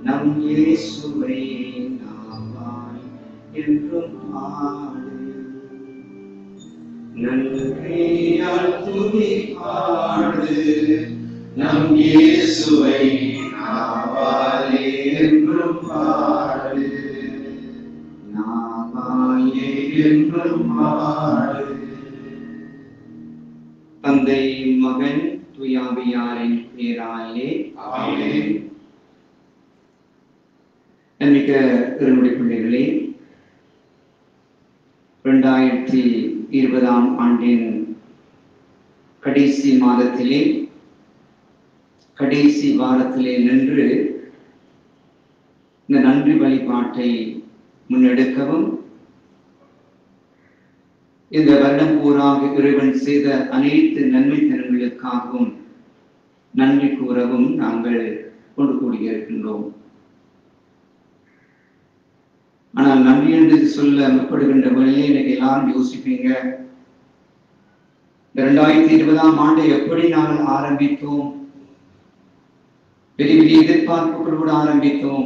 நம் இயேசுவை நாமாய் என்றும் பாடு நன்றியால் துதி பாடு நம் இயேசுவை நாவாலே என்றும் பாடு நாவாலே என்றும் பாடு தந்தை மகன் துயாவியாரின் பேராலே ஆமென். நன்மிக்க திருமுடி பிள்ளைகளே இரண்டாயிரத்தி இருபதாம் ஆண்டின் கடைசி மாதத்திலே கடைசி வாரத்திலே நின்று இந்த நன்றி வழிபாட்டை முன்னெடுக்கவும் இந்த வருடம் பூராக இறைவன் செய்த அனைத்து நன்மைத்தனங்களுக்காகவும் நன்றி கூறவும் நாங்கள் கொண்டு கூடியிருக்கின்றோம் ஆனால் நன்றி என்று சொல்ல முற்படுகின்ற வழியே இன்னைக்கு எல்லாரும் யோசிப்பீங்க இரண்டாயிரத்தி இருபதாம் ஆண்டை எப்படி நாங்கள் ஆரம்பித்தோம் பெரிய பெரிய எதிர்பார்ப்புகளோடு ஆரம்பித்தோம்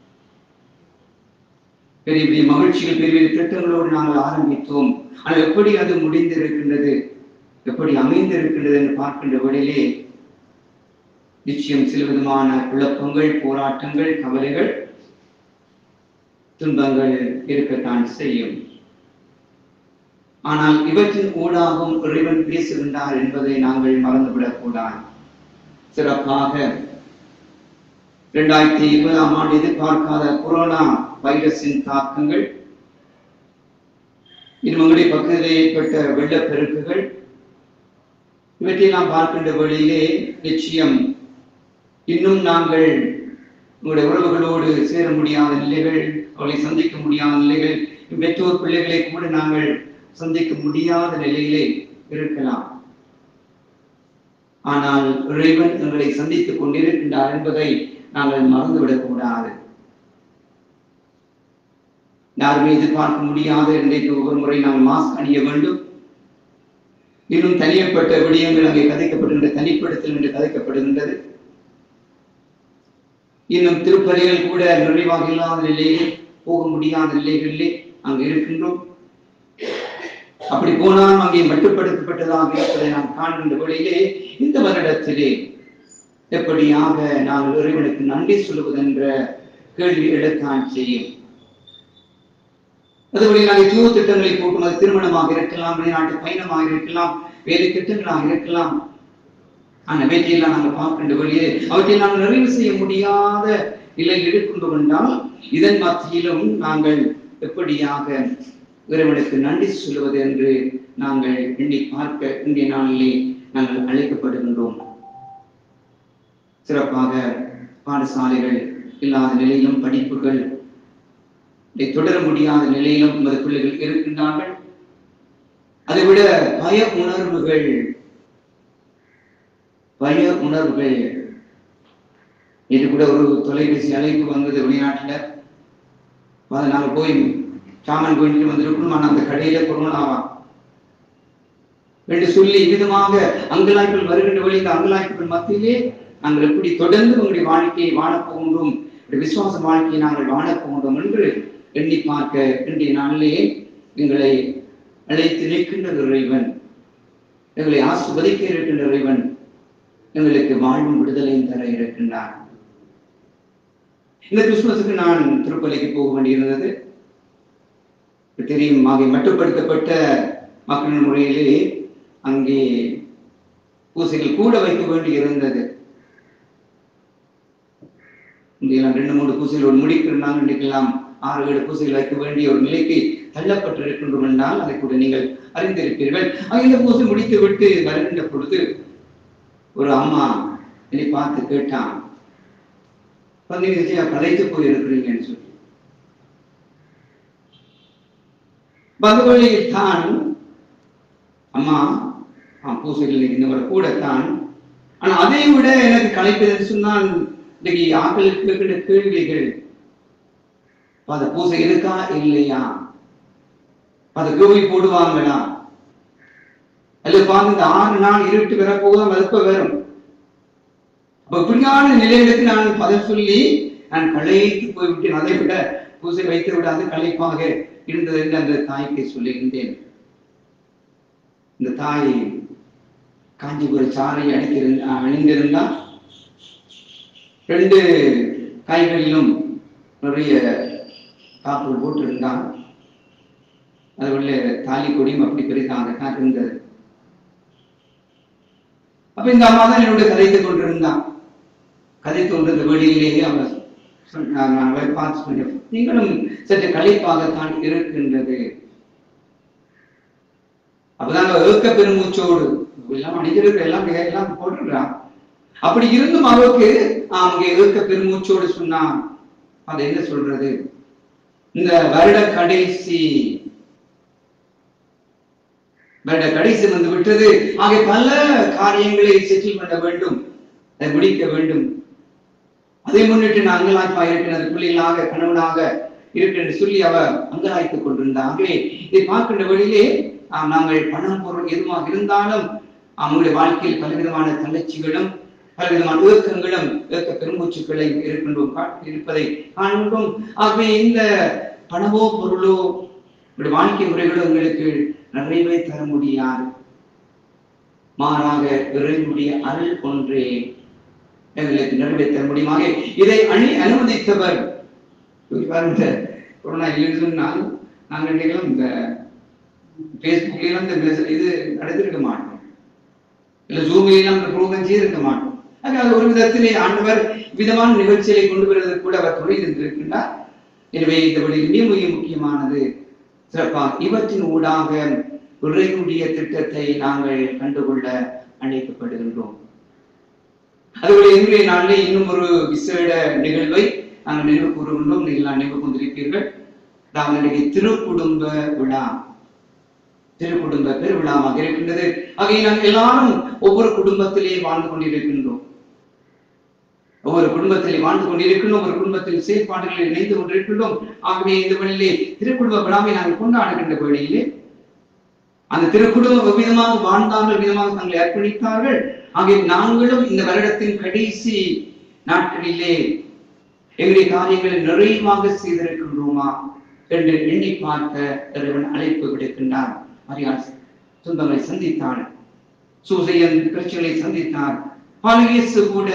பெரிய பெரிய மகிழ்ச்சிகள் பெரிய பெரிய திட்டங்களோடு நாங்கள் ஆரம்பித்தோம் ஆனால் எப்படி அது முடிந்திருக்கின்றது எப்படி அமைந்திருக்கின்றது என்று பார்க்கின்ற வழியிலே நிச்சயம் சில விதமான குழப்பங்கள் போராட்டங்கள் கவலைகள் துன்பங்கள் இருக்கத்தான் செய்யும் ஆனால் இவற்றின் ஊடாகவும் இறைவன் பேசுகின்றார் என்பதை நாங்கள் மறந்துவிடக் கூடாது சிறப்பாக இரண்டாயிரத்தி இருபதாம் ஆண்டு எதிர்பார்க்காத கொரோனா வைரஸின் தாக்கங்கள் இன்னும் உங்களுடைய பக்கத்திலே ஏற்பட்ட வெள்ளப்பெருக்குகள் இவற்றை நாம் பார்க்கின்ற வழியிலே நிச்சயம் இன்னும் நாங்கள் உங்களுடைய உறவுகளோடு சேர முடியாத நிலைகள் அவளை சந்திக்க முடியாத நிலைகள் பெற்றோர் பிள்ளைகளை கூட நாங்கள் சந்திக்க முடியாத நிலையிலே இருக்கலாம் ஆனால் இறைவன் எங்களை சந்தித்துக் கொண்டிருக்கின்றார் என்பதை நாங்கள் மறந்துவிடக் கூடாது யாருமே எதிர்பார்க்க முடியாத இன்றைக்கு ஒவ்வொரு முறை நாம் மாஸ்க் அணிய வேண்டும் இன்னும் தனியப்பட்ட விடயங்கள் அங்கே கதைக்கப்படுகின்ற தனிப்படுத்தல் என்று கதைக்கப்படுகின்றது இன்னும் திருப்பலிகள் கூட நிறைவாக இல்லாத நிலையிலே போக முடியாத நிலைகளிலே அங்கு இருக்கின்றோம் அப்படி போனாலும் அங்கே மட்டுப்படுத்தப்பட்டதாக இருப்பதை நாம் காண்கின்ற வழியிலே இந்த வருடத்திலே எப்படியாக நாங்கள் இறைவனுக்கு நன்றி சொல்லுவது என்ற கேள்வி எழத்தான் செய்யும் அதுபடி நாங்கள் தூய திட்டங்களை போட்டும் அது திருமணமாக இருக்கலாம் வெளிநாட்டு பயணமாக இருக்கலாம் வேலை திட்டங்களாக இருக்கலாம் ஆனால் அவற்றையெல்லாம் நாங்கள் பார்க்கின்ற வழியே அவற்றை நாங்கள் நிறைவு செய்ய முடியாத நிலையில் இருக்கின்றோம் என்றால் இதன் மத்தியிலும் நாங்கள் எப்படியாக இறைவனுக்கு நன்றி சொல்லுவது என்று நாங்கள் எண்ணி பார்க்க இன்றைய நாளிலே நாங்கள் அழைக்கப்படுகின்றோம் சிறப்பாக பாடசாலைகள் இல்லாத நிலையிலும் படிப்புகள் இதை தொடர முடியாத நிலையிலும் நமது பிள்ளைகள் இருக்கின்றார்கள் அதைவிட பய உணர்வுகள் பய உணர்வுகள் இது கூட ஒரு தொலைபேசி அழைப்பு வந்தது வெளிநாட்டுல அதை நாங்க போய் சாமான் போயிட்டு வந்திருக்கணும் ஆனா அந்த கடையில கொரோனாவா என்று சொல்லி விதமாக அங்கலாய்ப்புகள் வருகின்ற வழி இந்த அங்கலாய்ப்புகள் மத்தியிலே நாங்கள் எப்படி தொடர்ந்து உங்களுடைய வாழ்க்கையை வாழப் போகின்றோம் இந்த விசுவாச வாழ்க்கையை நாங்கள் வாழப் போகின்றோம் என்று எண்ணி பார்க்க இன்றைய நாளிலே எங்களை அழைத்து நிற்கின்ற இறைவன் எங்களை ஆசிர்வதிக்க இருக்கின்ற இறைவன் எங்களுக்கு வாழ்வும் விடுதலையும் தர இருக்கின்றார் இந்த கிறிஸ்துமஸுக்கு நான் திருப்பலிக்கு போக வேண்டியிருந்தது தெரியும் ஆகிய மட்டுப்படுத்தப்பட்ட மக்களின் முறையிலே அங்கே பூசைகள் கூட வைக்க வேண்டி இருந்தது இங்கெல்லாம் ரெண்டு மூணு பூசைகள் முடிக்கிறாங்க இன்னைக்கெல்லாம் ஆறு ஏழு பூசைகள் வைக்க வேண்டிய ஒரு நிலைக்கு தள்ளப்பட்டிருக்கின்றோம் என்றால் அதை கூட நீங்கள் அறிந்திருப்பீர்கள் ஆக இந்த பூசை முடித்து விட்டு வருகின்ற பொழுது ஒரு அம்மா என்னை பார்த்து கேட்டான் பதினஞ்சு கலைத்து போயிருக்கிறீங்கன்னு சொல்லி பகவழியில் தான் அம்மா பூசைகள் இருந்தவரை கூடத்தான் ஆனா அதை விட எனக்கு கலைப்பது சொன்னால் இன்னைக்கு ஆக்களுக்கு இருக்கின்ற கேள்விகள் அந்த பூசை இருக்கா இல்லையா அந்த கோவி போடுவாங்களா அல்ல பாருங்க இந்த ஆறு நாள் இருட்டு வரப்போகுது அது எப்ப வரும் அப்ப இப்படியான நிலைகளுக்கு நான் பதில் சொல்லி நான் களைத்து போய்விட்டேன் அதை விட பூசை வைத்து விடாது களைப்பாக இருந்தது என்று அந்த தாய்க்கு சொல்லுகின்றேன் இந்த தாய் காஞ்சிபுரம் சாறை அடித்திருந்த அணிந்திருந்தால் ரெண்டு கைகளிலும் நிறைய காப்பு போட்டிருந்தான் அது உள்ள தாலி கொடியும் அப்படி பெரிதாக தான் இருந்தது அப்ப இந்த அம்மா தான் என்னோட கதைத்துக் கொண்டிருந்தான் கதைத்து கொண்டிருந்த வெளியிலேயே அவர் சொன்னார் நான் அவரை பார்த்து சொன்னேன் நீங்களும் சற்று களைப்பாகத்தான் இருக்கின்றது அப்பதான் ஏக்க பெருமூச்சோடு எல்லாம் மனிதர்கள் எல்லாம் எல்லாம் போட்டுறான் அப்படி இருந்தும் அவருக்கு அவங்க ஏக்க பெருமூச்சோடு சொன்னான் அது என்ன சொல்றது இந்த வருட கடைசி வருட கடைசி வந்து விட்டது ஆகிய பல காரியங்களை செட்டில் பண்ண வேண்டும் அதை முடிக்க வேண்டும் அதை முன்னிட்டு நான் அங்கலாய்ப்பா இருக்கிறது பிள்ளைகளாக கணவனாக இருக்கிறது சொல்லி அவர் அங்கலாய்த்துக் கொண்டிருந்தார் ஆகவே இதை பார்க்கின்ற வழியிலே ஆஹ், நாங்கள் பணம் பொருள் எதுவாக இருந்தாலும் அவங்களுடைய வாழ்க்கையில் பலவிதமான தளர்ச்சிகளும் பலவிதமான ஏக்கங்களும் ஏக்க பெருமூச்சுக்களை இருக்கின்றோம் கா- இருப்பதை காண்கின்றோம் ஆகவே இந்த பணமோ பொருளோ உங்களுடைய வாழ்க்கை முறைகளோ உங்களுக்கு நிறைவே தர முடியாது மாறாக இறைவனுடைய அருள் ஒன்றே எங்களுக்கு நிறைவேற்ற முடியுமாக இதை அணி அனுமதித்தவர் பாருங்க கொரோனா இல்லைன்னு சொன்னால் நாங்கள் இன்றைக்கெல்லாம் இந்த ஃபேஸ்புக்லாம் இந்த மெச- இது நடத்திருக்க மாட்டோம் இல்ல ஜூமிலாம் இந்த ப்ரோக்ராம் செய்திருக்க மாட்டோம் ஆக அது ஒரு விதத்திலே ஆண்டவர் விதமான நிகழ்ச்சிகளை கொண்டு வருவதற்கு கூட அவர் துணை இருந்திருக்கின்றார் எனவே இந்த வழியில் மிக மிக முக்கியமானது சிறப்பாக இவற்றின் ஊடாக இறைவனுடைய திட்டத்தை நாங்கள் கண்டுகொள்ள அழைக்கப்படுகின்றோம் அதுபோல இன்றைய நாளிலே இன்னும் ஒரு விசேட நிகழ்வை நாங்கள் நினைவு கூறுகின்றோம் நீங்கள் நினைவு கொண்டிருப்பீர்கள் அதாவது இன்றைக்கு திருக்குடும்ப விழா திருக்குடும்ப பெருவிழாவாக இருக்கின்றது ஆகவே நாங்கள் எல்லாரும் ஒவ்வொரு குடும்பத்திலே வாழ்ந்து கொண்டிருக்கின்றோம் ஒவ்வொரு குடும்பத்திலே வாழ்ந்து கொண்டிருக்கின்றோம் ஒவ்வொரு குடும்பத்தில் செயற்பாடுகளில் இணைந்து கொண்டிருக்கின்றோம் ஆகவே இந்த வழியிலே திருக்குடும்ப விழாவை நாங்கள் கொண்டாடுகின்ற வேளையிலே அந்த திருக்குடும்பம் விதமாக வாழ்ந்தார்கள் விதமாக தங்களை அர்ப்பணித்தார்கள் ஆகிய நாங்களும் இந்த வருடத்தின் கடைசி நாட்களிலே எங்களுடைய காரியங்களை நிறைவாக செய்திருக்கின்றோமா என்று எண்ணி பார்க்க இறைவன் அழைப்பு விடுக்கின்றான் மரியாள் துன்பங்களை சந்தித்தான் சூசையன் பிரச்சனைகளை சந்தித்தார் பாலியேசு கூட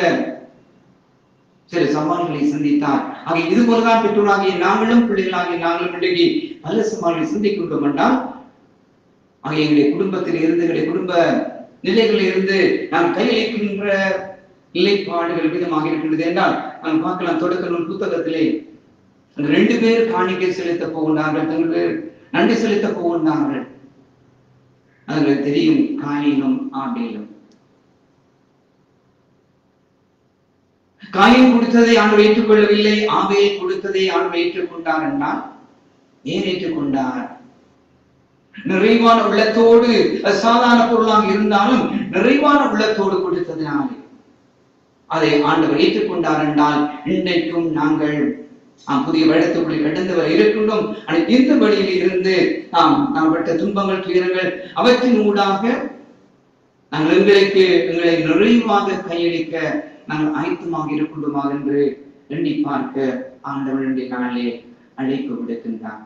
சில சவால்களை சந்தித்தார் ஆக இது போலதான் பெற்றோராகிய நாங்களும் பிள்ளைகளாகிய நாங்களும் இன்றைக்கு பல சவால்களை சந்திக்கின்றோம் என்றால் ஆக எங்களுடைய குடும்பத்தில் இருந்து எங்களுடைய குடும்ப நிலைகளில் இருந்து நாம் கையளிக்கின்ற நிலைப்பாடுகள் விதமாக இருக்கின்றது என்றால் நாம் பார்க்கலாம் தொடக்க நூல் புத்தகத்திலே அந்த ரெண்டு பேர் காணிக்கை செலுத்த போகின்றார்கள் தங்கள் பேர் நன்றி செலுத்த போகின்றார்கள் அதுங்களுக்கு தெரியும் காயினும் ஆபேலும் காயின் கொடுத்ததை ஆண்டவர் ஏற்றுக்கொள்ளவில்லை ஆபே கொடுத்ததை ஆண்டவர் ஏற்றுக்கொண்டார் என்றால் ஏன் ஏற்றுக்கொண்டார் நிறைவான உள்ளத்தோடு அது சாதாரண பொருளாக இருந்தாலும் நிறைவான உள்ளத்தோடு கொடுத்ததினாலே அதை ஆண்டவர் ஏற்றுக்கொண்டார் என்றால் இன்றைக்கும் நாங்கள் நாம் புதிய வருடத்துக்குள்ளே கடந்து வர இருக்கின்றோம் ஆனால் இந்த வழியில் இருந்து நாம் நாம் பட்ட துன்பங்கள் துயரங்கள் அவற்றின் ஊடாக நாங்கள் எங்களுக்கு எங்களை நிறைவாக கையளிக்க நாங்கள் ஆயத்தமாக இருக்கின்றோமா என்று எண்ணி பார்க்க ஆண்டவனுடைய நாளே அழைப்பு விடுக்கின்றார்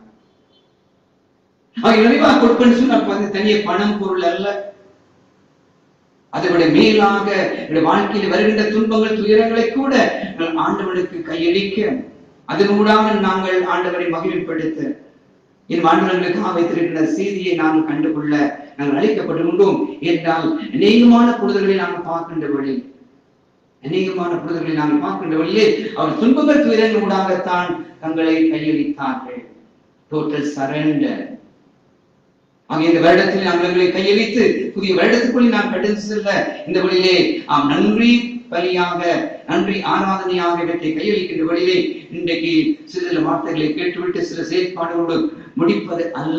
ஆக நிறைவாக கொடுப்பேன்னு சொன்னா வந்து தனிய பணம் பொருள் அல்ல அதை விட மேலாக என்னுடைய வாழ்க்கையில் வருகின்ற துன்பங்கள் துயரங்களை கூட நாங்கள் ஆண்டவனுக்கு கையளிக்க அதனூடாக நாங்கள் ஆண்டவரை மகிழ்ப்படுத்த என் ஆண்டவர்களுக்காக வைத்திருக்கின்ற செய்தியை நாம் கண்டுகொள்ள நாங்கள் அழைக்கப்பட்டிருந்தோம் என்றால் அநேகமான பொழுதுகளை நாங்கள் பார்க்கின்ற வழி அநேகமான பொழுதுகளை நாங்கள் பார்க்கின்ற வழியே அவர் துன்பங்கள் துயரங்களூடாகத்தான் தங்களை கையளித்தார்கள் டோட்டல் சரண்டர் ஆக இந்த வருடத்தில் நாங்கள் எங்களை கையளித்து புதிய வருடத்துக்குள்ளே நாம் கடந்து செல்ல இந்த வழியிலே ஆம் நன்றி பலியாக நன்றி ஆராதனையாக இவற்றை கையளிக்கின்ற வழியிலே இன்றைக்கு சில சில வார்த்தைகளை கேட்டுவிட்டு சில செயற்பாடுகளோடு முடிப்பது அல்ல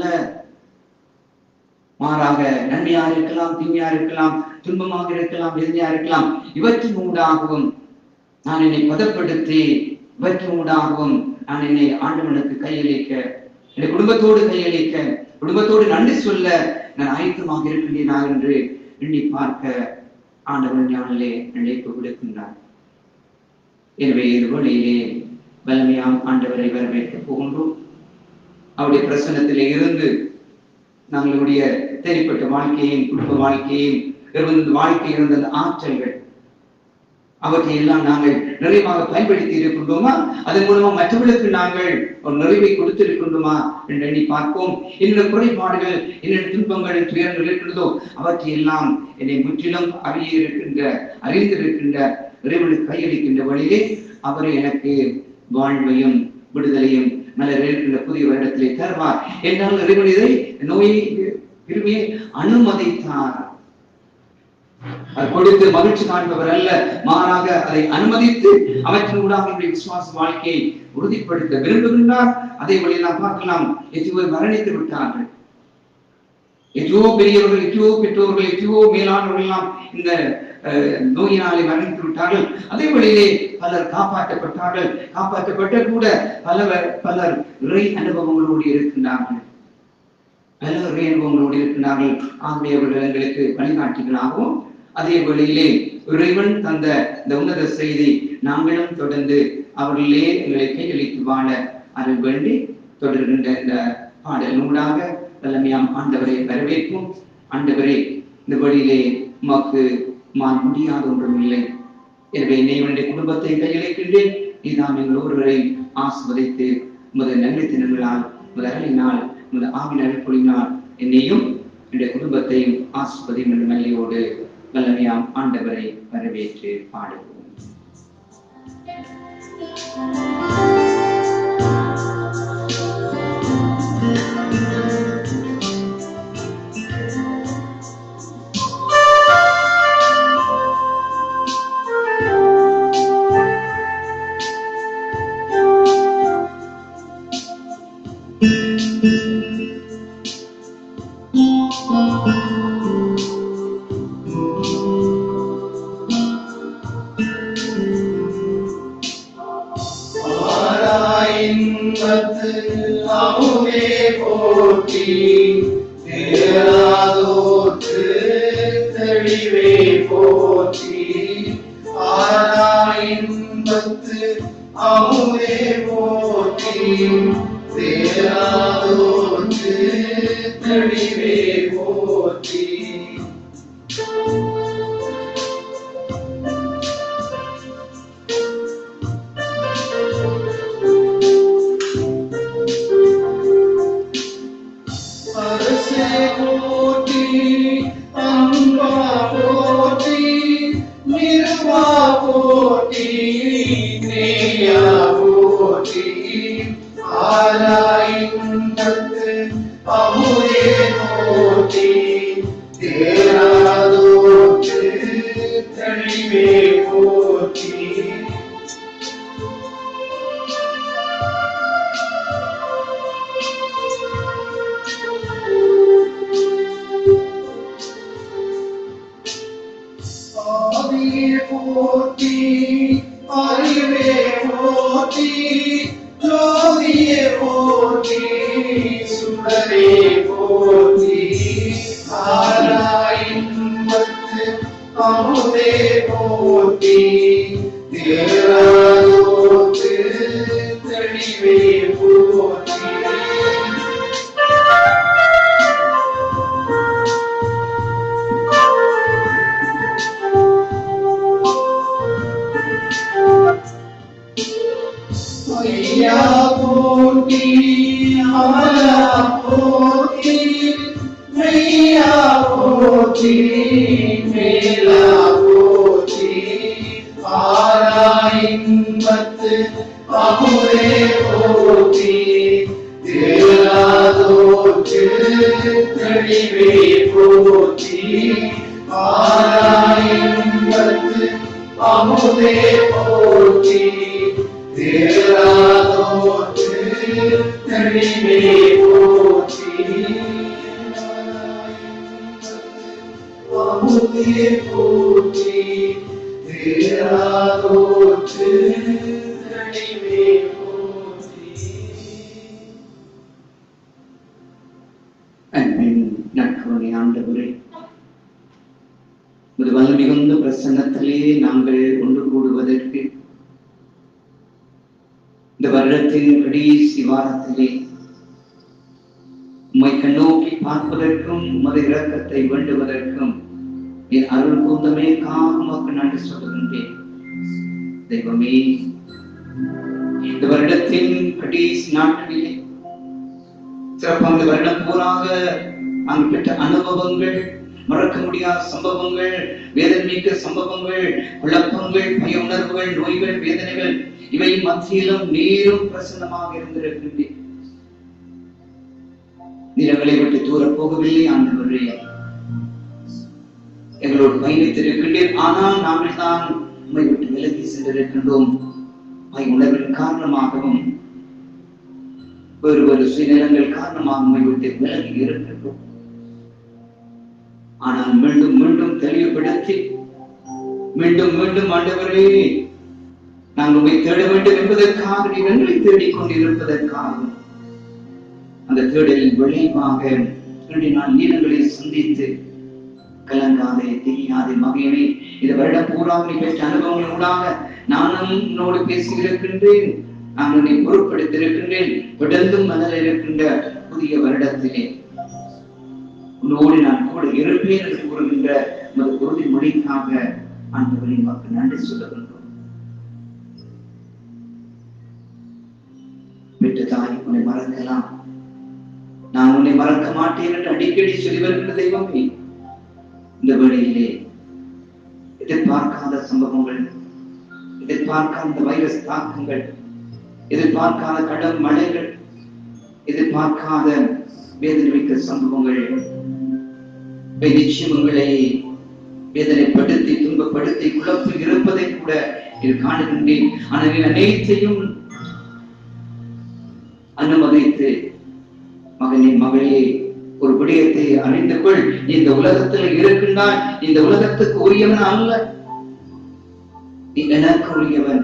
மாறாக நன்மையா இருக்கலாம் தீமையா இருக்கலாம் துன்பமாக இருக்கலாம் எதிரியா இருக்கலாம் இவற்றின் ஊடாகவும் நான் என்னை பதப்படுத்தி இவற்றின் ஊடாகவும் நான் என்னை ஆண்டவனுக்கு கையளிக்க என்னுடைய குடும்பத்தோடு கையளிக்க குடும்பத்தோடு நன்றி சொல்ல நான் ஆயத்தமாக இருக்கின்றேனா என்று எண்ணி பார்க்க ஆண்டவன் ஞானிலே நினைப்பு விடுக்கின்றார் எனவே இது வழியிலே வல்லமையாம் ஆண்டவரை வரவேற்க போகின்றோம் அவருடைய பிரசன்னத்திலே இருந்து நம்மளுடைய தனிப்பட்ட வாழ்க்கையும் குடும்ப வாழ்க்கையும் இருந்த வாழ்க்கையில் இருந்த அந்த ஆற்றல்கள் அவற்றை எல்லாம் நாங்கள் நிறைவாக பயன்படுத்தி இருக்கின்றோமா அதன் மூலமா மற்றவர்களுக்கு நாங்கள் ஒரு நிறைவை கொடுத்திருக்கின்றோமா என்று எண்ணி பார்ப்போம் என்னென்ன குறைபாடுகள் என்னென்ன துன்பங்கள் துயரங்கள் இருக்கின்றதோ அவற்றை எல்லாம் என்னை முற்றிலும் அறிய இருக்கின்ற அறிந்திருக்கின்ற இறைவனுக்கு கையளிக்கின்ற வழியிலே அவரை எனக்கு வாழ்வையும் விடுதலையும் மலர் இருக்கின்ற புதிய வருடத்திலே தருவார் என்றால் இறைவன் இதை நோயை விரும்பியை அனுமதித்தார் அது கொடுத்து மகிழ்ச்சி காண்பவர் அல்ல மாறாக அதை அனுமதித்து அவற்றின் ஊடாக நம்முடைய விசுவாச வாழ்க்கையை உறுதிப்படுத்த விரும்புகின்றார் அதே வழியில் நாம் பார்க்கலாம் எத்தனையோ மரணித்து விட்டார்கள் எத்தனையோ பெரியவர்கள் எத்தனையோ பெற்றோர்கள் எத்தனையோ மேலானவர்கள் எல்லாம் இந்த அஹ், நோயினாலே மரணித்து விட்டார்கள் அதே வழியிலே பலர் காப்பாற்றப்பட்டார்கள் காப்பாற்றப்பட்ட கூட பலவர் பலர் இறை அனுபவங்களோடு இருக்கின்றார்கள் பல இறை அனுபவங்களோடு இருக்கின்றார்கள் ஆகவே அவர்கள் எங்களுக்கு வழிகாட்டிகளாகவும் அதே வழியிலே இறைவன் தந்த இந்த உன்னத செய்தி நாங்களும் தொடர்ந்து அவர்களே எங்களை கையளித்து வாழ அருள் வேண்டி தொடர்கின்ற இந்த பாடல் நூலாக வல்லமையாம் ஆண்டவரை வரவேற்போம் ஆண்டவரே இந்த வழியிலே உமக்கு மான் முடியாத ஒன்றும் இல்லை எனவே என்னுடைய குடும்பத்தை கையளிக்கின்றேன் நீதாம் எங்கள் ஒருவரை ஆஸ்வதித்து உமது நன்மை தினங்களால் உமது அருளினால் உமது ஆவின் அருள்பொழினால் என்னையும் என்னுடைய குடும்பத்தையும் ஆஸ்வதியும் என்ற மல்லியோடு வல்லமையாம் ஆண்டவரை வரவேற்று பாடுவோம் ஆராயின்பத்து அமுதே போற்றி தேராதோற்று தெளிவே போற்றி ஆராயின்பத்து அமுதே போற்றி தேராதோற்று தெளிவே போற்றி அரசே போற்றி அன்பா போற்றி நிர்வா போற்றி நேயா போற்றி ஆராய்ந்தது அமுதே போற்றி தேராதோற்று தெளிவே போற்றி ஆதியே போற்றி அறிவே போற்றி ஜோதியே போற்றி சுடரே போற்றி ஆராயின்பத்து அமுதே போற்றி தேராதோற்று தெளிவே போற்றி ஐயா போற்றி அமலா போற்றி மெய்யா போற்றி மேலா போற்றி ஆராயின்பத்து அமுதே போற்றி தேராதோற்று தெளிவே போற்றி ஆராயின்பத்து அமுதே போற்றி தேராதோற்று தெளிவே போற்றி அமுதே போற்றி தேராதோற்று தெளிவே போற்றி அன்பின் நட்புடைய ஆண்டவரே ஒரு வல்ல மிகுந்த பிரசன்னத்திலே நாங்கள் ஒன்று கூடுவதற்கு இந்த வருடத்தின் கடைசி வாரத்திலே உம்மை கண்ணோக்கி பார்ப்பதற்கும் உமது இரக்கத்தை வேண்டுவதற்கும் என் அருள் கூந்தமே காமக்கு நன்றி சொல்லுகின்றேன் தெய்வமே இந்த வருடத்தின் கடைசி நாட்களிலே சிறப்பாக இந்த வருடம் பூராக நாங்கள் பெற்ற அனுபவங்கள் மறக்க முடியாத சம்பவங்கள் வேதனைமிக்க சம்பவங்கள் குழப்பங்கள் பய உணர்வுகள் நோய்கள் வேதனைகள் இவை மத்தியிலும் நீரும் பிரசன்னமாக இருந்திருக்கின்றேன் நிலங்களை விட்டு தூர போகவில்லை ஆண்டவரே எங்களோடு பயணித்திருக்கின்றேன் ஆனால் நாங்கள் தான் உண்மை விட்டு விலகி சென்றிருக்கின்றோம் பய உணர்வின் காரணமாகவும் வேறு வேறு சுயநலங்கள் காரணமாக உண்மை விட்டு விலகி இருக்கின்றோம் ஆனால் மீண்டும் மீண்டும் தெளிவுபடுத்தி மீண்டும் மீண்டும் ஆண்டவரே நாங்கள் உண்மை தேட வேண்டும் என்பதற்காக நீர் எங்களை தேடிக் கொண்டிருப்பதற்காகவும் அந்த தேடலின் விளைவாக இரண்டு நாள் நீளங்களை சந்தித்து கலங்காதே தெரியாதே மகையனே இந்த வருடம் பூராக நீ பெற்ற அனுபவங்கள் ஊடாக நானும் உன்னோடு பேசியிருக்கின்றேன் நான் உன்னை பொருட்படுத்தியிருக்கின்றேன் தொடர்ந்தும் மனதில் இருக்கின்ற புதிய வருடத்திலே உன்னோடு நான் கூட இருப்பேன் என்று கூறுகின்ற உமது உறுதிமொழிக்காக ஆண்டவரின் மக்கள் நன்றி சொல்லுகின்றோம் பெற்ற தாய் உன்னை மறக்கலாம் நான் உன்னை மறக்க மாட்டேன் என்று அடிக்கடி சொல்லி வருகின்ற தெய்வமே இந்த வேளையிலே எதிர்பார்க்காத சம்பவங்கள் எதிர்பார்க்காத இந்த வைரஸ் தாக்கங்கள் எதிர்பார்க்காத கடும் மழைகள் எதிர்பார்க்காத வேதனைமிக்க சம்பவங்கள் இவை நிச்சயம் உங்களை வேதனைப்படுத்தி துன்பப்படுத்தி குழப்பி இருப்பதை கூட இது காணுகின்றேன் ஆனால் நீ அனைத்தையும் அனுமதித்து மகனே மகளே ஒரு விடயத்தை அறிந்து கொள் நீ இந்த உலகத்தில் இருக்கின்றாய் நீ இந்த உலகத்துக்கு உரியவன் அல்ல நீ எனக்கு உரியவன்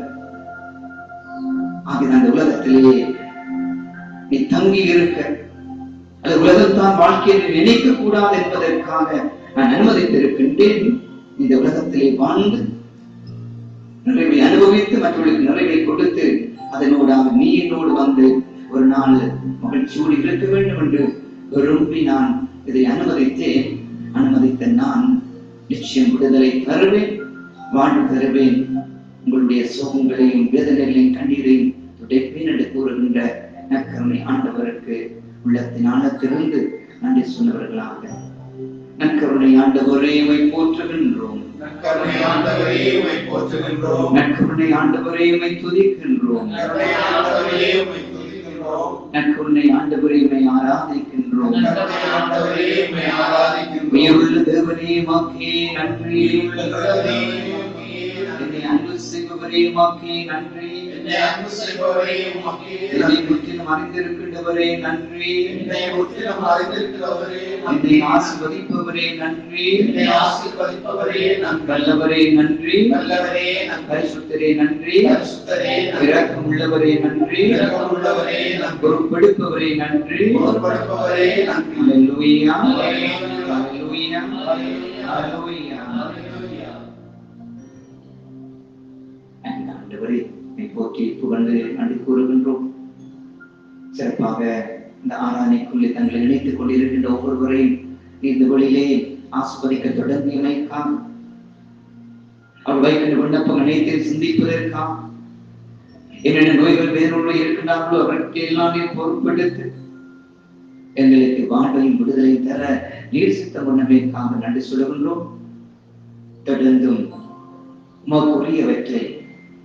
ஆகிய அந்த உலகத்திலேயே நீ தங்கி இருக்க அது உலகத்தான் வாழ்க்கையை நீ நினைக்க கூடாது என்பதற்காக நான் அனுமதித்திருக்கின்றேன் இந்த உலகத்திலே வாழ்ந்து நிறைவை அனுபவித்து மற்றவர்களுக்கு நிறைவை கொடுத்து அதனோடாக நீ என்னோடு வந்து ஒரு நாள் மகிழ்ச்சியோடு இருக்க வேண்டும் என்று விரும்பி நான் இதை அனுமதித்தேன் அனுமதித்த நான் நிச்சயம் விடுதலை தருவேன் வாழ்வு தருவேன் உங்களுடைய சோகங்களையும் வேதனைகளையும் கண்ணீரையும் துடைப்பேன் என்று கூறுகின்ற நற்கருணை ஆண்டவருக்கு உள்ளத்தின் ஆழத்திலிருந்து நன்றி சொன்னவர்களாக நற்கருணை ஆண்டவரே உம்மை போற்றுகின்றோம் கருணை ஆண்டவரே உம்மை போற்றுகின்றோம் நற்கருணை ஆண்டவரே உம்மை துதிக்கின்றோம் கருணை ஆண்டவரே உம்மை துதிக்கின்றோம் நற்கருணை ஆண்டவரே உம்மை ஆராதிக்கின்றோம் கருணை ஆண்டவரே உம்மை ஆராதிக்கின்றோம் உயிருள்ள தேவனே மக்கே நன்றி உள்ளதே என்னை அன்பு செய்பவரே மக்கே நன்றி என்னை அன்பு செய்பவரே உமக்கே என்னை முற்றிலும் அறிந்திருக்கின்றவரே நன்றி என்னை முற்றிலும் அறிந்திருக்கிறவரே என்னை ஆசிர்வதிப்பவரே நன்றி என்னை ஆசீர்வதிப்பவரே நன்றி வல்லவரே நன்றி நல்லவரே நன்றி பரிசுத்தரே நன்றி பரிசுத்தரே நன்றி இரக்கம் உள்ளவரே நன்றி இரக்கமுள்ளவரே நன்றி பொறுப்படுப்பவரே நன்றி பொறுப்படுப்பவரே நன்றி Hallelujah. Hallelujah. Hallelujah. Hallelujah. அந்த ஆண்டவரே நீ போற்றி புகழ்ந்து நன்றி கூறுகின்றோம் சிறப்பாக இந்த ஆராதனைக்குள்ளே தங்களை இணைத்துக் கொண்டிருக்கின்ற ஒவ்வொருவரையும் நீ இந்த வழியிலே ஆஸ்வதிக்க தொடங்கியமைக்காக அவர் வைக்கின்ற விண்ணப்பம் அனைத்தையும் சிந்திப்பதற்காக என்னென்ன நோய்கள் வேறொரு இருக்கின்றார்களோ அவருக்கு எல்லாம் நீர் பொறுப்பெடுத்து எங்களுக்கு வாழ்வையும் விடுதலையும் தர நீர் சித்தம் உணவைக்காக நன்றி சொல்லுகின்றோம் தொடர்ந்தும் உமக்குரியவற்றை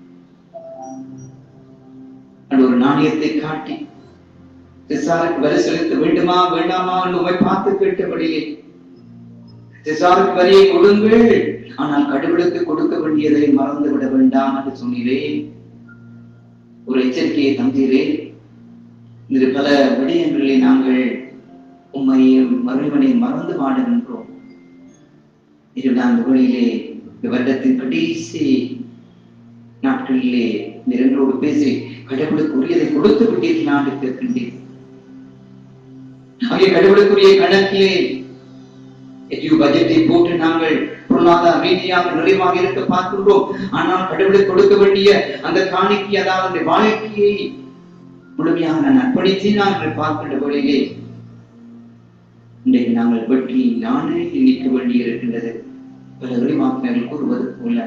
அந்த ஒரு நாணயத்தை காட்டி திசாருக்கு வரி செலுத்த வேண்டுமா வேண்டாமா என்று உமை பார்த்து கேட்டபடியே திசாருக்கு வரியை கொடுங்கள் ஆனால் கடவுளுக்கு கொடுக்க வேண்டியதை மறந்து விட வேண்டாம் என்று சொன்னீரே ஒரு எச்சரிக்கையை தந்தீரே இது பல விடயங்களிலே நாங்கள் உம்மையும் மறுமனை மறந்து வாடுகின்றோம் இருபதாம் வழியிலே இந்த வருடத்தின் கடைசி நாட்களிலே நிரந்தரோடு பேசி கடவுளுக்கு உரியதை கொடுத்து விட்டீர்கள் நான் கேட்கின்றேன் ஆகிய கடவுளுக்குரிய கணக்கிலே எஜு பட்ஜெட்டை போட்டு நாங்கள் பொருளாதார ரீதியாக நிறைவாக இருக்க பார்க்கின்றோம் ஆனால் கடவுளுக்கு கொடுக்க வேண்டிய அந்த காணிக்கை அதாவது அந்த வாழ்க்கையை முழுமையாக நான் அர்ப்பணித்தேன் என்று பார்க்கின்ற வேளையிலே இன்றைக்கு நாங்கள் வெற்றி நானே நிற்க வேண்டி இருக்கின்றது பல உரிமாக்கினர்கள் கூறுவது போல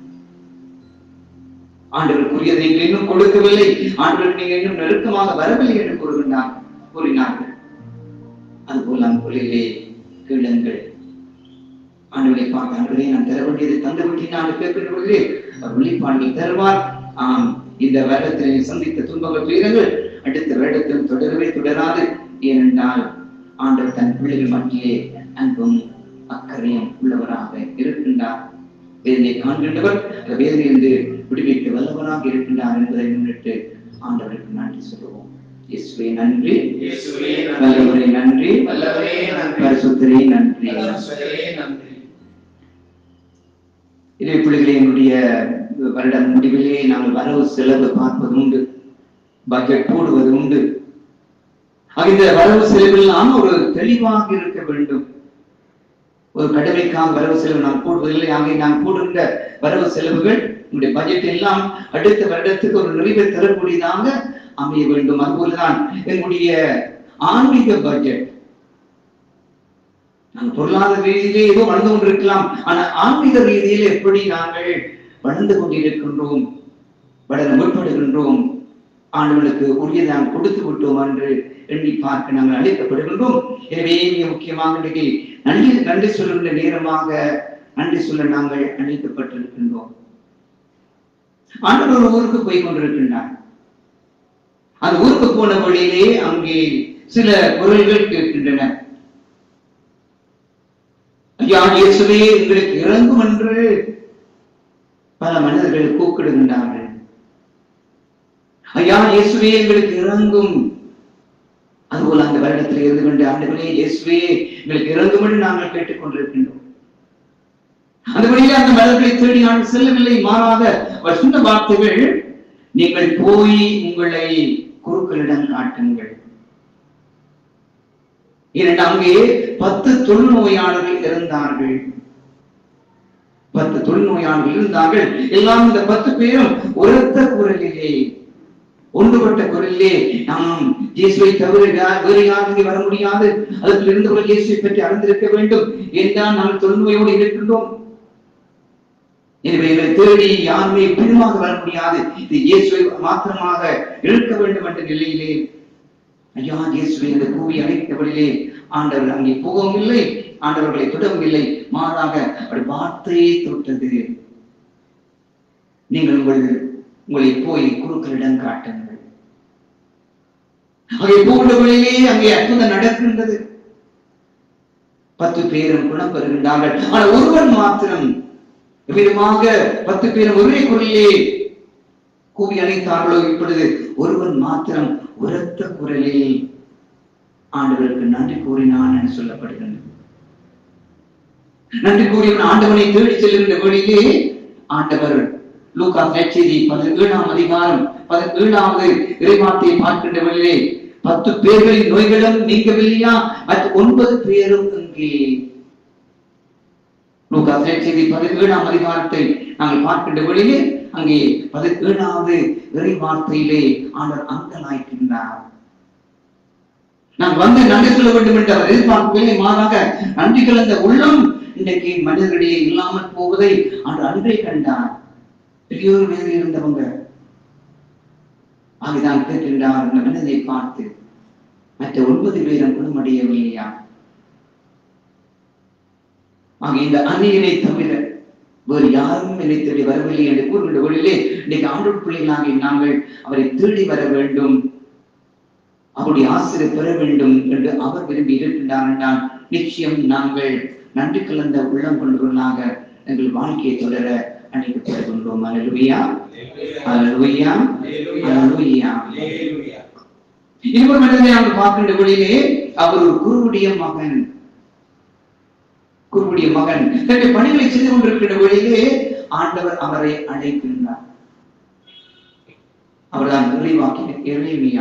ஆண்டவருக்குரியதை நீங்கள் இன்னும் கொடுக்கவில்லை ஆண்டவருக்கு நீங்கள் இன்னும் நெருக்கமாக வரவில்லை என்று கூறுகின்றார் கூறினார்கள் அதுபோல் அன்புகளிலே கேளுங்கள் ஆண்டவரை பார்த்த ஆண்டவரே நான் தர வேண்டியதை தந்து விட்டு நான் கேட்கின்ற பொழுதே அவர் வெளிப்பாடுகள் தருவார் ஆம் இந்த வருடத்தில் சந்தித்த துன்பங்கள் துயரங்கள் அடுத்த வருடத்தில் தொடரவே தொடராது ஏனென்றால் ஆண்டவர் தன் பிள்ளைகள் மத்தியிலே அன்பும் அக்கறையும் உள்ளவராக இருக்கின்றார் வேதனை காண்கின்றவர் அந்த வேதனையிலிருந்து விடுவிக்க வல்லவராக இருக்கின்றார் என்பதை முன்னிட்டு ஆண்டவருக்கு நன்றி சொல்லுவோம் இயேசுவே நன்றி இயேசுவே நன்றி. வல்லவரே நன்றி வல்லவரே நன்றி. பரிசுத்தரே நன்றி பரிசுத்தரே நன்றி. இதே பிள்ளைகளே என்னுடைய வருடம் முடிவிலே நாங்கள் வரவு செலவு பார்ப்பது உண்டு பட்ஜெட் போடுவது உண்டு ஆக இந்த வரவு செலவெல்லாம் ஒரு தெளிவாக இருக்க வேண்டும் ஒரு கடமைக்காக வரவு செலவு நாம் போடுவதில்லை ஆகிய நாம் போடுகின்ற வரவு செலவுகள் நம்முடைய பட்ஜெட் எல்லாம் அடுத்த வருடத்துக்கு ஒரு நிறைவை தரக்கூடியதாக அமைய வேண்டும் அதுபோலதான் என்னுடைய ஆன்மீக பட்ஜெட் நாங்கள் பொருளாதார ரீதியிலே ஏதோ வளர்ந்து கொண்டிருக்கலாம் ஆனா ஆன்மீக ரீதியில் எப்படி நாங்கள் வளர்ந்து கொண்டிருக்கின்றோம் வளர முற்படுகின்றோம் ஆண்டவனுக்கு உரியதை நாம் கொடுத்து விட்டோம் என்று எண்ணி பார்க்க நாங்கள் அழைக்கப்படுகின்றோம் எனவே மிக முக்கியமாக இன்றைக்கு நன்றி நன்றி சொல்லுகின்ற நேரமாக நன்றி சொல்ல நாங்கள் அழைக்கப்பட்டிருக்கின்றோம் ஆண்டவர் ஒரு ஊருக்கு போய் கொண்டிருக்கின்றார் அந்த ஊருக்கு போன வழியிலே அங்கே சில குரல்கள் கேட்கின்றன ஐயா இயேசுவே எங்களுக்கு இறங்கும் என்று பல மனிதர்கள் கூப்பிடுகின்றார்கள் ஐயா இயேசுவே எங்களுக்கு இறங்கும் அதுபோல அந்த வருடத்தில் இருந்து கொண்டு ஆண்டுகளே இயேசுவே எங்களுக்கு இறங்கும் என்று நாங்கள் கேட்டுக்கொண்டிருக்கின்றோம் அந்த வழியில் அந்த மலர்களை தேடி நான் செல்லவில்லை மாறாக அவர் சொன்ன வார்த்தைகள் நீங்கள் போய் உங்களை குருக்களிடம் காட்டுங்கள் இரண்டு அங்கே பத்து தொழுநோயாளர்கள் இருந்தார்கள் பத்து தொழுநோயாளர்கள் இருந்தார்கள் எல்லாம் இந்த பத்து பேரும் உரத்த குரலிலே ஒன்றுபட்ட குரலிலே நாம் இயேசுவை தவிர யா- வேறு யாரும் இங்கே வர முடியாது அதற்கு இருந்தவர்கள் இயேசுவை பற்றி அறிந்திருக்க வேண்டும் என்றால் நாம் தொழுநோயோடு இருக்கின்றோம் எனவே எங்களை தேடி யாருமே பின்னமாக வர முடியாது இது இயேசுவை மாத்திரமாக இழுக்க வேண்டும் என்ற நிலையிலே ஐயா இயேசுவை என்று கூவி அழைத்தவழிலே ஆண்டவர் அங்கே போகவும் இல்லை ஆண்டவர்களை தொடவும் இல்லை மாறாக அவர் வார்த்தையை தொட்டது நீங்கள் உங்கள் உங்களை போய் குருக்களிடம் காட்டுங்கள் அங்கே போகின்ற வழியிலே அங்கே அற்புதம் நடக்கின்றது பத்து பேரும் குணம் பெறுகின்றார்கள் ஆனால் ஒருவன் மாத்திரம் விதமாக பத்து பேரும் ஒரே குரலிலே கூவி அழைத்தார்களோ இப்பொழுது ஒருவன் மாத்திரம் உரத்த குரலில் ஆண்டவருக்கு நன்றி கூறினான் என்று சொல்லப்படுகின்றது நன்றி கூறியவன் ஆண்டவனை தேடி செல்கின்ற வழியிலே ஆண்டவர் லூகா நற்செய்தி பதினேழாம் அதிகாரம் பதினேழாவது இறைவார்த்தையை பார்க்கின்ற வழியிலே பத்து பேர்களின் நோய்களும் நீங்கவில்லையா மற்ற ஒன்பது பேரும் இங்கே லூகா நற்செய்தி பதினேழாம் அதிகாரத்தை நாங்கள் பார்க்கின்ற வழியிலே அங்கே பதினேழாவது இறை வார்த்தையிலே ஆண்டவர் அங்கலாய்க்கின்றார் நான் வந்து நன்றி சொல்ல வேண்டும் என்று அவர் எதிர்பார்க்கவில்லை மாறாக நன்றி கலந்த உள்ளம் இன்றைக்கு மனிதர்களிடையே இல்லாமல் போவதை அவர் அன்பை கண்டார் பெரியோர் வேறு இருந்தவங்க ஆகிதான் கேட்கின்றார் அந்த மனிதனை பார்த்து மற்ற ஒன்பது பேரும் குணமடையவில்லையா ஆக இந்த அந்நியனை தவிர வேறு யாரும் என்னை தேடி வரவில்லை என்று கூறுகின்ற வழியிலே இன்னைக்கு ஆண்டோர் பிள்ளைகளாகி நாங்கள் அவரை தேடி வர வேண்டும் அவருடைய ஆசிரியர் பெற வேண்டும் என்று அவர் விரும்பி இருக்கின்றார் என்றால் நிச்சயம் நாங்கள் நன்றி கலந்த உள்ளம் கொண்டவர்களாக எங்கள் வாழ்க்கையை தொடர அழைக்கப்படுகின்றோம் அலலுவியா அலலுவியா அலலுவியா அல்லேலூயா. இன்னொரு மனிதனை நாங்கள் பார்க்கின்ற வழியிலே அவர் ஒரு குருவுடைய மகன் குருவுடைய மகன் தன்னுடைய பணிகளை செய்து கொண்டிருக்கின்ற வழியிலே ஆண்டவர் அவரை அழைக்கின்றார் அவர்தான் இறைவாக்கி எளிமையா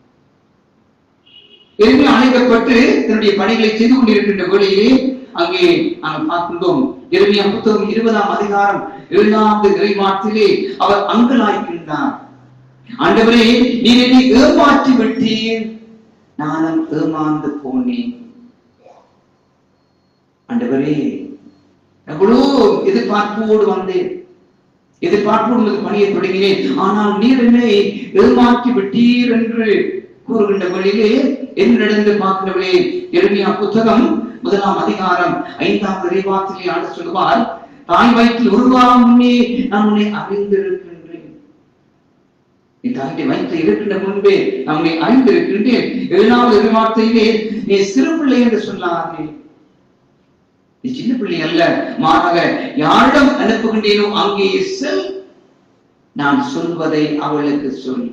எளிமையா அழைக்கப்பட்டு தன்னுடைய பணிகளை செய்து கொண்டிருக்கின்ற வேளையிலே அங்கே நாங்கள் பார்க்கின்றோம் எளிமையா புத்தகம் இருபதாம் அதிகாரம் ஏழாவது இறைவாற்றிலே அவர் அங்கலாய்க்கின்றார் ஆண்டவரே நீர் என்னை ஏமாற்றி விட்டீர் நானும் ஏமாந்து போனேன் ஆண்டவரே எவ்வளவு எதிர்பார்ப்போடு வந்தேன் எதிர்பார்ப்போடு உமது பணியை தொடங்கினேன் ஆனால் நீர் என்னை ஏமாற்றி விட்டீர் என்று கூறுகின்ற வழியிலே என்னிடந்து பார்க்கிறவளே எளிமையா புத்தகம் முதலாம் அதிகாரம் ஐந்தாம் இறைவாத்திலே ஆண்டு சொல்லுவார் தாய் வயிற்றில் உருவாகும் முன்னே நான் உன்னை அறிந்திருக்கின்றேன் நீ தாய்க்கு வயிற்றில் இருக்கின்ற முன்பே நான் உன்னை அறிந்திருக்கின்றேன் ஏழாவது இறைவார்த்தையிலே நீ சிறு பிள்ளை என்று சொல்லாதே நீ சின்ன பிள்ளை அல்ல மாறாக யாரிடம் அனுப்புகின்றேனோ அங்கே செல் நான் சொல்வதை அவளுக்கு சொல்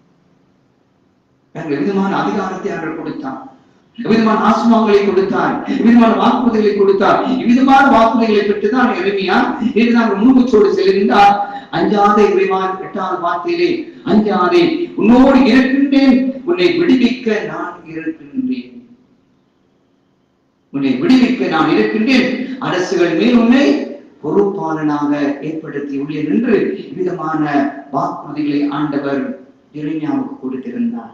எனக்கு விதமான அதிகாரத்தை அவர் கொடுத்தான் விதமான ஆத்மாக்களை கொடுத்தார் விதமான வாக்குறுதிகளை கொடுத்தார் இவ்விதமான வாக்குறுதிகளை பெற்றுதான் எளிமையா இதுதான் முன்முச்சோடு செல்கின்றார் அஞ்சாதே இறைவான் எட்டாவது வார்த்தையிலே அஞ்சாதே உன்னோடு இருக்கின்றேன் உன்னை விடுவிக்க நான் இருக்கின்றேன் உன்னை விடுவிக்க நான் இருக்கின்றேன் அரசுகள் மேல் உன்னை பொறுப்பாளனாக ஏற்படுத்தி உள்ளேன் என்று விதமான வாக்குறுதிகளை ஆண்டவர் இறைஞாவுக்கு கொடுத்திருந்தார்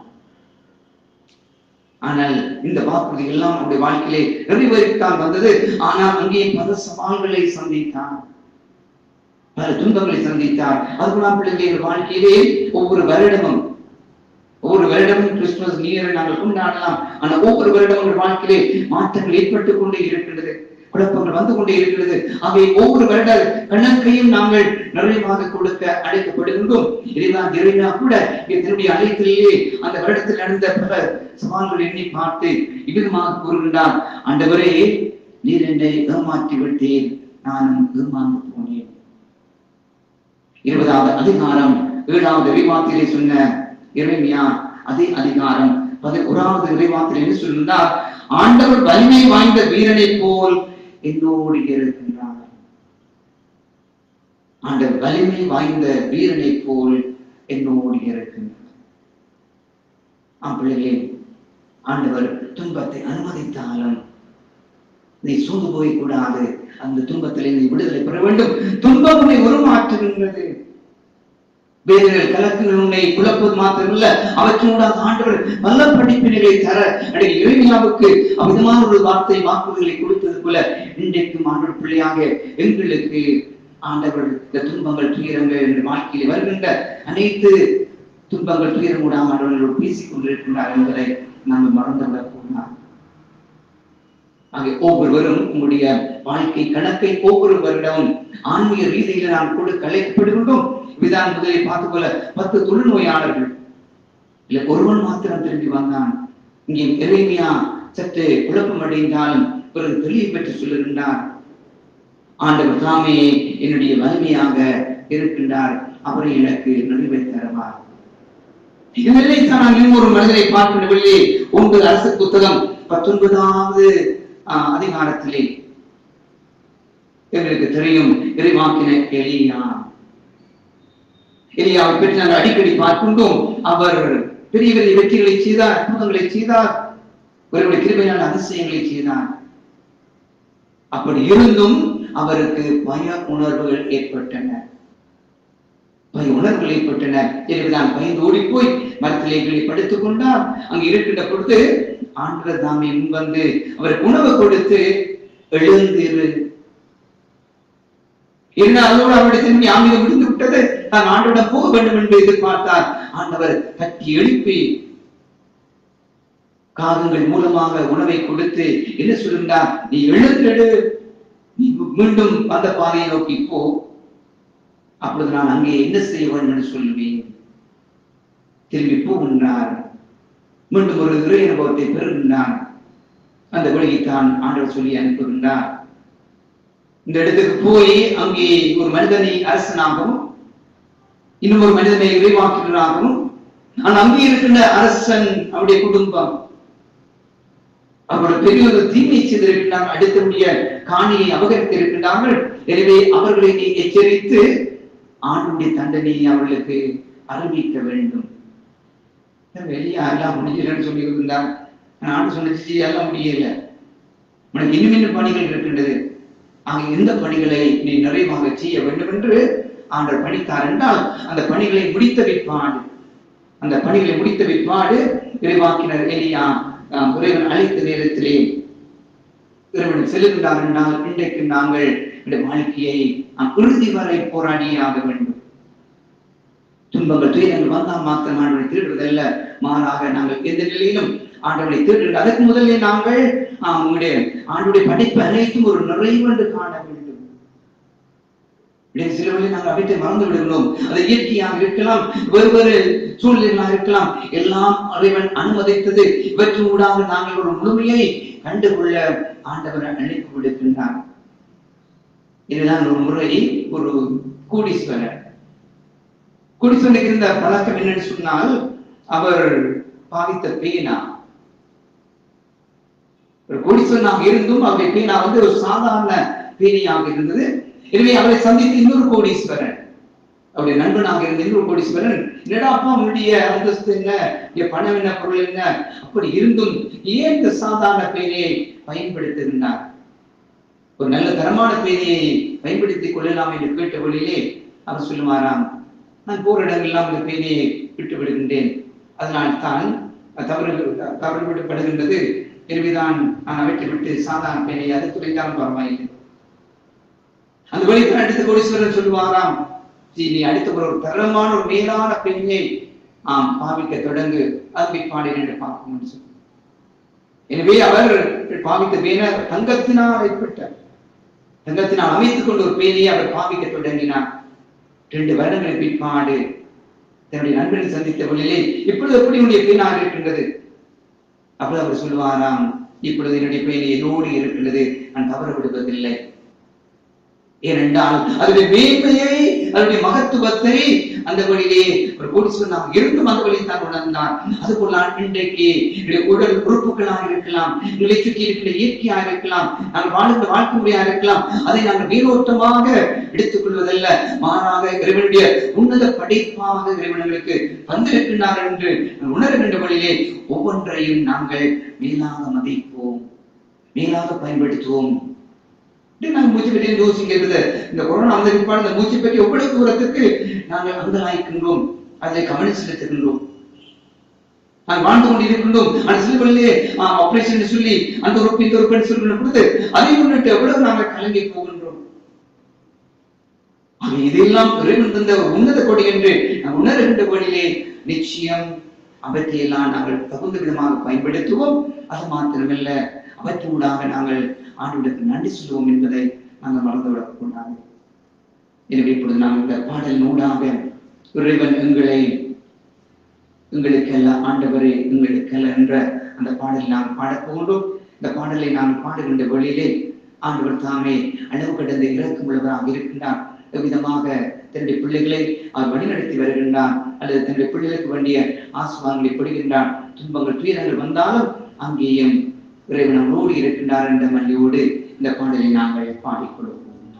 ஆனால் இந்த வாக்குறுதி எல்லாம் அவருடைய வாழ்க்கையிலே நிறைவேறித்தான் வந்தது ஆனால் அங்கே பல சவால்களை சந்தித்தான் பல துன்பங்களை சந்தித்தார் அதுதான் பிள்ளைகள் வாழ்க்கையிலே ஒவ்வொரு வருடமும் ஒவ்வொரு வருடமும் கிறிஸ்துமஸ் நியூ இயரை நாங்கள் கொண்டாடலாம் ஆனால் ஒவ்வொரு வருடமும் உங்கள் வாழ்க்கையிலே மாற்றங்கள் ஏற்பட்டுக் கொண்டே இருக்கின்றது குழப்பங்கள் வந்து கொண்டே இருக்கிறது அவை ஒவ்வொரு வருட கணக்கையும் நாங்கள் நிறைவாக கொடுக்க அழைக்கப்படுகின்றோம் இதுதான் இறைவனா கூட இதனுடைய அழைப்பிலேயே அந்த வருடத்தில் நடந்த பல சவால்கள் எண்ணி பார்த்து இவ்விதமாக கூறுகின்றார் ஆண்டவரே நீர் என்னை ஏமாற்றி விட்டேன் நானும் ஏமாந்து போனேன் இருபதாவது அதிகாரம் ஏழாவது இறைவாத்திலே சொன்ன இறைமையா அதே அதிகாரம் பதினோராவது இறைவாத்திலே என்ன சொல்லுகிறார் ஆண்டவர் வலிமை வாய்ந்த வீரனை போல் என்னோடு இருக்கின்றார் ஆண்டவர் வலிமை வாய்ந்த வீரனை போல் என்னோடு இருக்கின்றார் ஆம் பிள்ளைகளே ஆண்டவர் துன்பத்தை அனுமதித்தாலும் நீ சூழ்ந்து போய் கூடாது அந்த துன்பத்திலே நீ விடுதலை பெற வேண்டும் துன்பம் உன்னை உருமாற்றுகின்றது வேதங்கள் கலக்குகள் உன்னை குழப்பது மாத்திரமல்ல அவற்றினூடாக ஆண்டவர் நல்ல படிப்பினைகளை தர அடைய இறைமையாவுக்கு அவ்விதமான ஒரு வார்த்தை வாக்குறுதிகளை கொடுத்தது போல இன்றைக்கும் ஆண்டவர் பிள்ளையாக எங்களுக்கு ஆண்டவர் இந்த துன்பங்கள் துயரங்கள் என்ற வாழ்க்கையில் வருகின்ற அனைத்து துன்பங்கள் துயரம் கூடாமல் ஆண்டவர்களோடு பேசிக் கொண்டிருக்கின்றார் என்பதை நாம் மறந்துவிடக் கூடாது ஆகிய ஒவ்வொருவரும் உங்களுடைய வாழ்க்கை கணக்கை ஒவ்வொரு வருடமும் ஆன்மீக ரீதியில நாம் கொடுக்க அழைக்கப்படுகின்றோம் விதான் முதலில் பார்த்து போல பத்து தொழுநோயாளர்கள் இல்ல ஒருவன் மாத்திரம் திரும்பி வந்தான் இங்கே எரேமியா சற்று குழப்பம் அடைந்தாலும் பிறகு தெளிவு பெற்று சொல்லுகின்றார் ஆண்டவர் தாமே என்னுடைய வலிமையாக இருக்கின்றார் அவரை எனக்கு நடுவை தருவார் இதனை நான் இன்னொரு மனிதரை பார்க்கின்ற வழியே ஒன்பது அரசு புத்தகம் பத்தொன்பதாவது ஆஹ், அதிகாரத்திலே எங்களுக்கு தெரியும் இறைவாக்கின எலியா எலியாவை பற்றி நாங்கள் அடிக்கடி பார்க்கின்றோம் அவர் பெரிய பெரிய வெற்றிகளை செய்தார் அற்புதங்களை செய்தார் ஒருவருடைய கிருபையான அதிசயங்களை செய்தார் அப்படி இருந்தும் அவருக்கு பய உணர்வுகள் ஏற்பட்டன பய உணர்வுகள் ஏற்பட்டன எனவேதான் பயந்து ஓடி போய் மரத்திலே கீழே படுத்துக் கொண்டார் அங்கு இருக்கின்ற பொழுது ஆண்டவர் தாமே முன் வந்து அவருக்கு உணவு கொடுத்து எழுந்திரு என்ன அதோடு அவருடைய திரும்பி ஆன்மீகம் முடிந்து விட்டது நான் ஆண்டவரிடம் போக வேண்டும் என்று எதிர்பார்த்தார் ஆண்டவர் தட்டி எழுப்பி காகங்கள் மூலமாக உணவை கொடுத்து என்ன சொல்லுகிறார் நீ எழுந்தெடு நீ மீண்டும் அந்த பாதையை நோக்கி போ அப்பொழுது நான் அங்கே என்ன செய்ய வேண்டும் என்று சொல்லுவேன் திரும்பி போகின்றார் மீண்டும் ஒரு இறை அனுபவத்தை பெறுகின்றார் அந்த வழியைத்தான் ஆண்டவர் சொல்லி அனுப்புகின்றார் இந்த இடத்துக்கு போய் அங்கே ஒரு மனிதனை அரசனாகவும் இன்னும் ஒரு மனிதனை இறைவாக்கினராகவும் ஆனால் அங்கே இருக்கின்ற அரசன் அவருடைய குடும்பம் அவருடைய பெரிய ஒரு தீமை செய்திருக்கின்றார்கள் அடுத்தவுடைய காணியை அபகரித்து இருக்கின்றார்கள் எனவே அவர்களை நீ எச்சரித்து ஆண்டுடைய தண்டனையை அவர்களுக்கு அறிவிக்க வேண்டும் வெளியா எல்லாம் முடிஞ்சிடன்னு சொல்லி இருந்தார் ஆண்டு சொன்னிச்சு எல்லாம் முடியல உனக்கு இன்னும் இன்னும் பணிகள் இருக்கின்றது ஆக எந்த பணிகளை நீ நிறைவாக செய்ய வேண்டும் என்று ஆண்டவர் பணித்தார் என்றால் அந்த பணிகளை முடித்து வைப்பான் அந்த பணிகளை முடித்த பிற்பாடு இறைவாக்கினர் எலியா ஆஹ், இறைவன் அழைத்த நேரத்திலே இறைவன் செல்லுகின்றார் என்றால் இன்றைக்கு நாங்கள் இந்த வாழ்க்கையை நாம் இறுதி வரை போராடியே ஆக வேண்டும் துன்பங்கள் துயரங்கள் வந்தால் மாத்திரம் ஆண்டவரை தேடுவதல்ல மாறாக நாங்கள் எந்த நிலையிலும் ஆண்டவரை தேடுகின்ற அதற்கு முதலே நாங்கள் ஆஹ், உங்களுடைய ஆண்டுடைய படைப்பு அனைத்தும் ஒரு நிறைவென்று காண வேண்டும் இடையே சில வழி நாங்கள் அவற்றை மறந்து விடுகிறோம் அது இயற்கையாக இருக்கலாம் வேறு வேறு சூழ்நிலைகளாக இருக்கலாம் எல்லாம் இறைவன் அனுமதித்தது இவற்றின் ஊடாக நாங்கள் ஒரு முழுமையை கண்டுகொள்ள ஆண்டவர் அழைப்பு விடுக்கின்றார் இதுதான் ஒரு முறை ஒரு கோடீஸ்வரர் கோடீஸ்வரனுக்கு இருந்த பழக்கம் என்னன்னு சொன்னால் அவர் பாவித்த பேனா ஒரு கோடீஸ்வரனாக இருந்தும் அவருடைய பேனா வந்து ஒரு சாதாரண பேனியாக இருந்தது எனவே அவரை சந்தித்து இன்னொரு கோடீஸ்வரன் அவருடைய நண்பனாக இருந்த இன்னொரு கோடீஸ்வரன் என்னடா அப்பா உன்னுடைய அந்தஸ்து என்ன என் பணம் என்ன பொருள் என்ன அப்படி இருந்தும் ஏன் இந்த சாதாரண பேனையை பயன்படுத்துகின்றார் ஒரு நல்ல தரமான பேனையை பயன்படுத்திக் கொள்ளலாம் என்று கேட்ட வழியிலே அவர் சொல்லுவாராம் நான் போற இடங்கள்லாம் இந்த பேனையை விட்டு விடுகின்றேன் அதனால் தான் தவறு தவறு விடப்படுகின்றது எனவேதான் நான் அவற்றை விட்டு சாதாரண பேனை அது துறைந்தாலும் பரவாயில்லை அந்த வழிக்கு அடுத்த கோடீஸ்வரர் சொல்லுவாராம் "ஜி, நீ அடுத்த ஒரு ஒரு தரமான ஒரு மேலான பெண்ணை ஆம் பாவிக்க தொடங்கு அது பிற்பாடு என்று பார்க்கணும்னு சொல்லி எனவே அவர் பாவித்த பேனை தங்கத்தினால் ஏற்பட்ட தங்கத்தினால் அமைத்துக் கொண்ட ஒரு பேனையை அவர் பாவிக்க தொடங்கினார் ரெண்டு வருடங்களுக்கு பிற்பாடு தன்னுடைய நண்பனை சந்தித்த வழியிலே இப்பொழுது எப்படி உன்னுடைய பேனாக இருக்கின்றது அப்பொழுது அவர் சொல்லுவாராம் இப்பொழுது என்னுடைய பேனை எதோடு இருக்கின்றது நான் தவற விடுவதில்லை ஏனென்றால் அதனுடைய மேன்மையை அதனுடைய மகத்துவத்தை அந்த வழியிலே ஒரு கோடீஸ்வரனாக இருந்தும் அந்த வழியை தான் உணர்ந்தான் அதுபோல் நான் இன்றைக்கு என்னுடைய உடல் உறுப்புகளாக இருக்கலாம் எங்களை சுற்றி இருக்கிற இயற்கையாக இருக்கலாம் நாங்கள் வாழ்ந்த வாழ்க்கை முறையாக இருக்கலாம் அதை நாங்கள் நீரோட்டமாக எடுத்துக் கொள்வதல்ல மாறாக இறைவனுடைய உன்னத படைப்பாக இறைவனுக்கு வந்திருக்கின்றார் என்று உணர்கின்ற வழியிலே ஒவ்வொன்றையும் நாங்கள் மேலாக மதிப்போம் மேலாக பயன்படுத்துவோம் இப்படி நாங்க மூச்சு பற்றி யோசிக்கிறது இந்த கொரோனா வந்த பிற்பாடு இந்த மூச்சு பற்றி எவ்வளவு தூரத்துக்கு நாங்கள் அங்கலாய்க்கின்றோம் அதை கவனம் செலுத்துகின்றோம் நான் வாழ்ந்து கொண்டிருக்கின்றோம் அந்த சிலுவையிலே ஆபரேஷன் சொல்லி அந்த உறுப்பு இந்த உறுப்பு சொல்லி கொடுத்து அதை முன்னிட்டு எவ்வளவு நாங்கள் கலங்கி போகின்றோம் ஆக இதெல்லாம் இறைவன் தந்த ஒரு உன்னத கொடி என்று நாம் உணர்கின்ற கொடியிலே நிச்சயம் அவற்றையெல்லாம் நாங்கள் தகுந்த விதமாக பயன்படுத்துவோம் அது மாத்திரமல்ல அவற்றூடாக நாங்கள் ஆண்டவருக்கு நன்றி சொல்லுவோம் என்பதை நாங்கள் மறந்துவிடக் கூடாது எனவே இப்பொழுது நாம் இந்த பாடல் நூடாக இறைவன் எங்களை எங்களுக்கல்ல ஆண்டவரே எங்களுக்கல்ல என்ற அந்த பாடலை நாம் பாடப் போகின்றோம் இந்த பாடலை நாம் பாடுகின்ற வழியிலே ஆண்டவர் தாமே அளவு கடந்த இறக்கம் உள்ளவராக இருக்கின்றார் விதமாக தன்னுடைய பிள்ளைகளை அவர் வழிநடத்தி வருகின்றார் அல்லது தன்னுடைய பிள்ளைகளுக்கு வேண்டிய ஆசுவாங்களை கொடுக்கின்றார் துன்பங்கள் துயரங்கள் வந்தாலும் அங்கேயும் இறைவன் நம்மோடு இருக்கின்றார் என்ற மல்லியோடு இந்த பாடலை நாங்கள் பாடிக்கொள்வோம்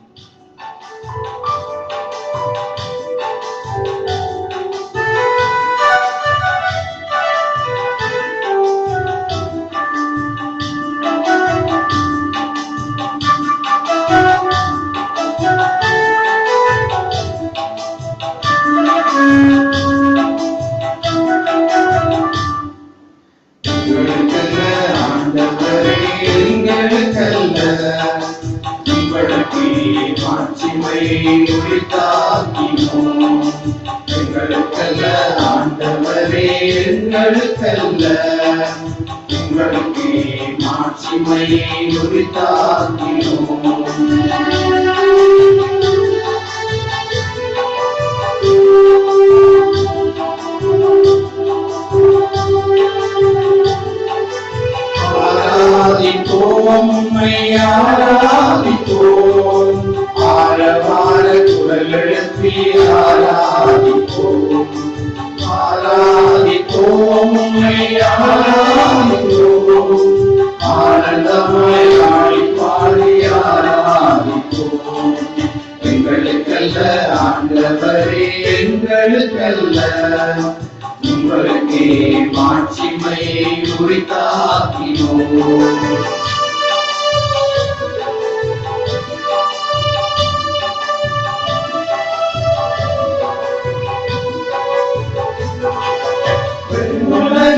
எங்களுக்கல்ல ஆண்டவரே எங்களுக்கல்ல உங்களுக்கு மாட்சிமை உரித்தாக்கினோம் எங்களுக்கல்ல ஆண்டவரே எங்களுக்கல்ல உங்களுக்கு மாட்சிமை உரித்தாக்கினோம் ஆராதிப்போம் உம்மை ஆராதிப்போம் ஆரவார குரல் எழுப்பி ஆராதிப்போம் ஆராதிப்போம் உம்மை ஆராதிப்போம் ஆனந்தமாய் ஆடி பாடி ஆராதிப்போம் எங்களுக்கல்ல ஆண்டவரே எங்களுக்கல்ல உங்களுக்கே மாட்சிமையை உரித்தாக்கினோம்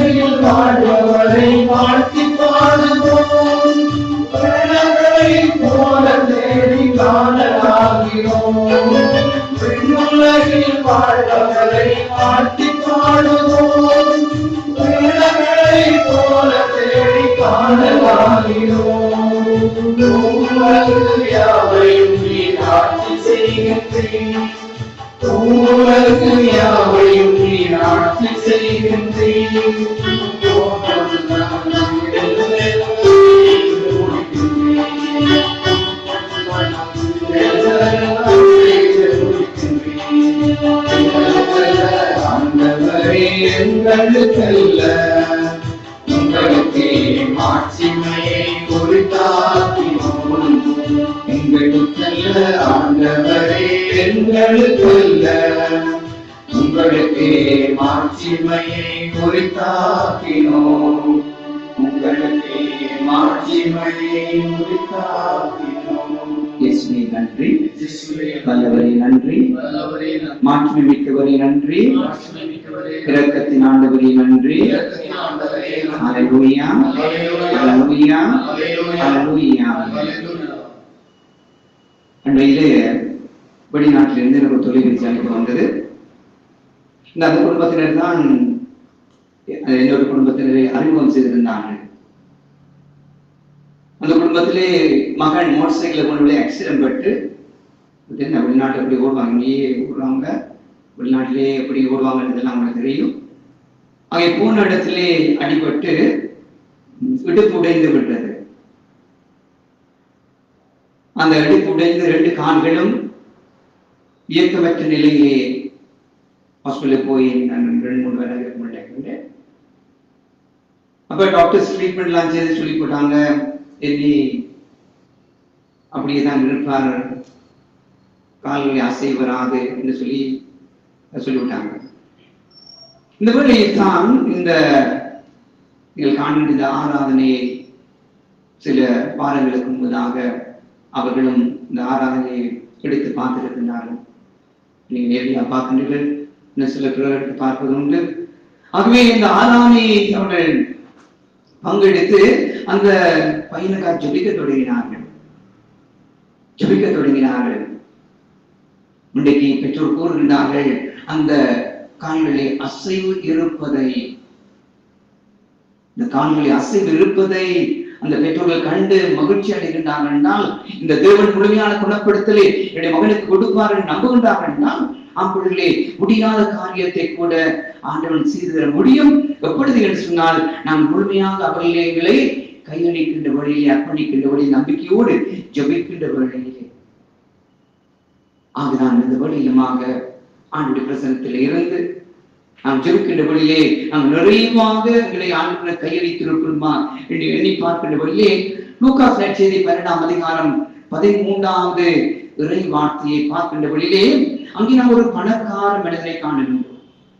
உலகில் வாழ்பவரை வாழ்த்தி பாடுவோம் பிள்ளைகளை போல தேடி காணலாகிறோம் விண்ணுலகில் வாழ்பவரை வாழ்த்தி பாடுவோம் பிள்ளைகளை போல தேடி காணலாகிறோம் உலகு யாவையும் நீ ஆட்சி செய்கின்றேன் உலகு யாவையும் நீ ஆட்சி செய்கின்றேன் ஆண்டவரே எங்களுக்கல்ல உங்களுக்கே மாட்சிமையை உரித்தாக்கினோம் எங்களுக்கல்ல ஆண்டவரே எங்களுக்கல்ல உங்களுக்கே மாட்சிமையை உரித்தாக்கினோம் உங்களுக்கே மாட்சிமையை உரித்தாக்கினோம் இயேசுவே நன்றி இயேசுவே, வல்லவரே நன்றி வல்லவரே நன்றி. மாட்சிமை மிக்கவரே நன்றி மாட்சிமை மிக்கவரே, இரக்கத்தின் ஆண்டவரே நன்றி இரக்கத்தின் ஆண்டவரே நன்றி. ஹalleluya Hallelujah. ஹalleluya Hallelujah. ஹalleluya Hallelujah. அன்றையிலே வெளிநாட்டிலிருந்து எனக்கு ஒரு தொலைபேசி அழைப்பு வந்தது இந்த அந்த குடும்பத்தினர் தான் இன்னொரு குடும்பத்தினரை அறிமுகம் செய்திருந்தார்கள் அந்த குடும்பத்திலே மகன் மோட்டர் சைக்கிள் கொண்டு போய் ஆக்சிடென்ட் பட்டு இது என்ன வெளிநாட்டு எப்படி ஓடுவாங்க இங்கேயே ஓடுவாங்க வெளிநாட்டிலே எப்படி ஓடுவாங்கன்றதெல்லாம் அவங்களுக்கு தெரியும் அங்கே போன இடத்திலே அடிபட்டு இடுப்பு உடைந்து விட்டது அந்த இடுப்பு உடைந்து ரெண்டு கால்களும் இயக்கமற்ற நிலையிலே ஹாஸ்பிட்டலுக்கு போய் நான் ரெண்டு மூணு வேலை இருக்க மாட்டேன் அப்ப டாக்டர்ஸ் ட்ரீட்மெண்ட்லாம் செய்து சொல்லி போட்டாங்க எண்ணி அப்படியே தான் இருப்பார் கால்களை அசை வராது என்று சொல்லி சொல்லிவிட்டாங்க இந்த வேளையில் தான் இந்த நீங்கள் காண்கின்ற இந்த ஆராதனையை சில வாரங்களுக்கு முன்பதாக அவர்களும் இந்த ஆராதனையை எடுத்து பார்த்திருக்கின்றார்கள் நீங்கள் நேரடியாக பார்க்கின்றீர்கள் இன்னும் சில பேர் எடுத்து பார்ப்பது உண்டு ஆகவே இந்த ஆராதனையை அவர்கள் பங்கெடுத்து அந்த பையனுக்காக ஜெபிக்க தொடங்கினார்கள் ஜெபிக்க தொடங்கினார்கள் இன்றைக்கு பெற்றோர் கூறுகின்றார்கள் அந்த கால்களில் அசைவு இருப்பதை இந்த கால்களில் அசைவு இருப்பதை அந்த பெற்றோர்கள் கண்டு மகிழ்ச்சி அடைகின்றார்கள் என்றால் இந்த தேவன் முழுமையான குணப்படுத்தலை என்னுடைய மகனுக்கு கொடுப்பார்கள் நம்புகின்றார்கள் என்றால் ஆம்பிள்களே முடியாத காரியத்தை கூட ஆண்டவன் செய்து தர முடியும் எப்பொழுது என்று சொன்னால் நாம் முழுமையாக அவர்களை கையளிக்கின்ற வழியிலே அர்ப்பணிக்கின்ற வழியில் நம்பிக்கையோடு ஜபிக்கின்ற வழியிலே ஆகுதான் இந்த வழியிலுமாக ஆண்டுடைய பிரசனத்தில் இருந்து நாம் ஜெபிக்கின்ற வழியிலே நாம் நிறைவாக எங்களை ஆண்டுகளை கையளித்திருக்கிறோமா என்று எண்ணி பார்க்கின்ற வழியிலே லூகாஸ் நற்செய்தி பன்னெண்டாம் அதிகாரம் பதிமூன்றாவது இறை வார்த்தையை பார்க்கின்ற வழியிலே அங்கே நாம் ஒரு பணக்கார மனிதனை காணுகின்றோம்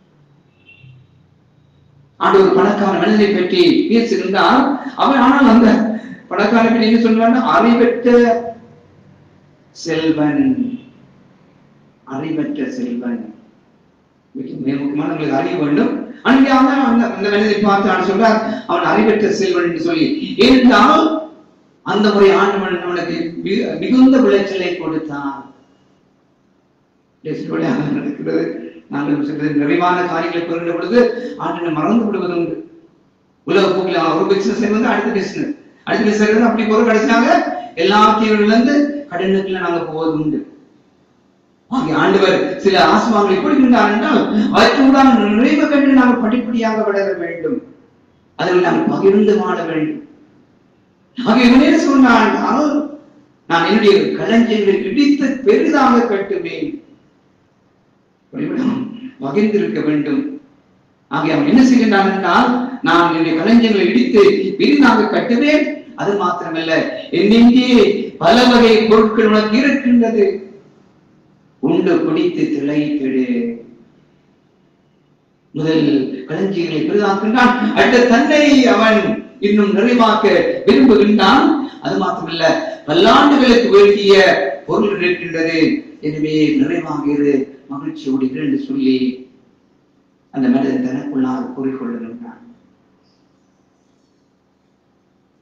ஆண்டு ஒரு பணக்கார மனிதனை பற்றி பேசுகின்றார் அவன் ஆனால் அந்த பணக்கார பற்றி என்ன சொல்றாங்க அறிவற்ற செல்வன் அறிவற்ற செல்வன் மிக மிக முக்கியமான உங்களுக்கு அறிய வேண்டும் அன்றைக்கு அவன் அந்த அந்த மனிதனை பார்த்து அவன் சொல்றார் அவன் அறிவற்ற செல்வன் என்று சொல்லி ஏனென்றால் அந்த முறை ஆண்டவன் அவனுக்கு மிகு- மிகுந்த விளைச்சலை கொடுத்தான் பேசுகிறவர்களே, அது நடக்கிறது நாங்கள் சொல்றது நிறைவான காரியங்களை பெறுகின்ற பொழுது ஆண்டனை மறந்து விடுவது உண்டு உலக போக்கில் ஒரு பிசினஸ் வந்து அடுத்த பிசினஸ் அடுத்த பிசினஸ் அப்படி போற கடைசியாக எல்லாத்தையும் இழந்து கடனுக்குள்ள நாங்க போவது உண்டு ஆகிய ஆண்டவர் சில ஆசிரமங்களை கொடுக்கின்றார் என்றால் அவற்றுடன் நிறைவு கண்டு நாம் படிப்படியாக வளர வேண்டும் அதில் நாம் பகிர்ந்து வாழ வேண்டும் ஆகிய என்ன சொன்னால் நான் என்னுடைய களஞ்சியங்களை இடித்து பெரிதாக கட்டுவேன் ஒருவரிடம் பகிர்ந்திருக்க வேண்டும் ஆகிய அவன் என்ன செய்கின்றான் என்றால் நான் என்னுடைய களஞ்சியங்களை இடித்து பெரிதாக கட்டுவேன் அது மாத்திரமல்ல என்னெங்கே பல வகை பொருட்கள் உனக்கு இருக்கின்றது உண்டு குடித்து திளைத்திடு முதல் களஞ்சியங்களை பெரிதாக்குகின்றான் அடுத்த தன்னை அவன் இன்னும் நிறைவாக்க விரும்புகின்றான் அது மாத்திரமல்ல பல்லாண்டுகளுக்கு வேண்டிய பொருள் இருக்கின்றது எனவே நிறைவாக இரு மகிழ்ச்சியோடு இரு என்று சொல்லி அந்த மனிதன் தனக்குள்ளாக கூறிக்கொள்ளுகின்றான்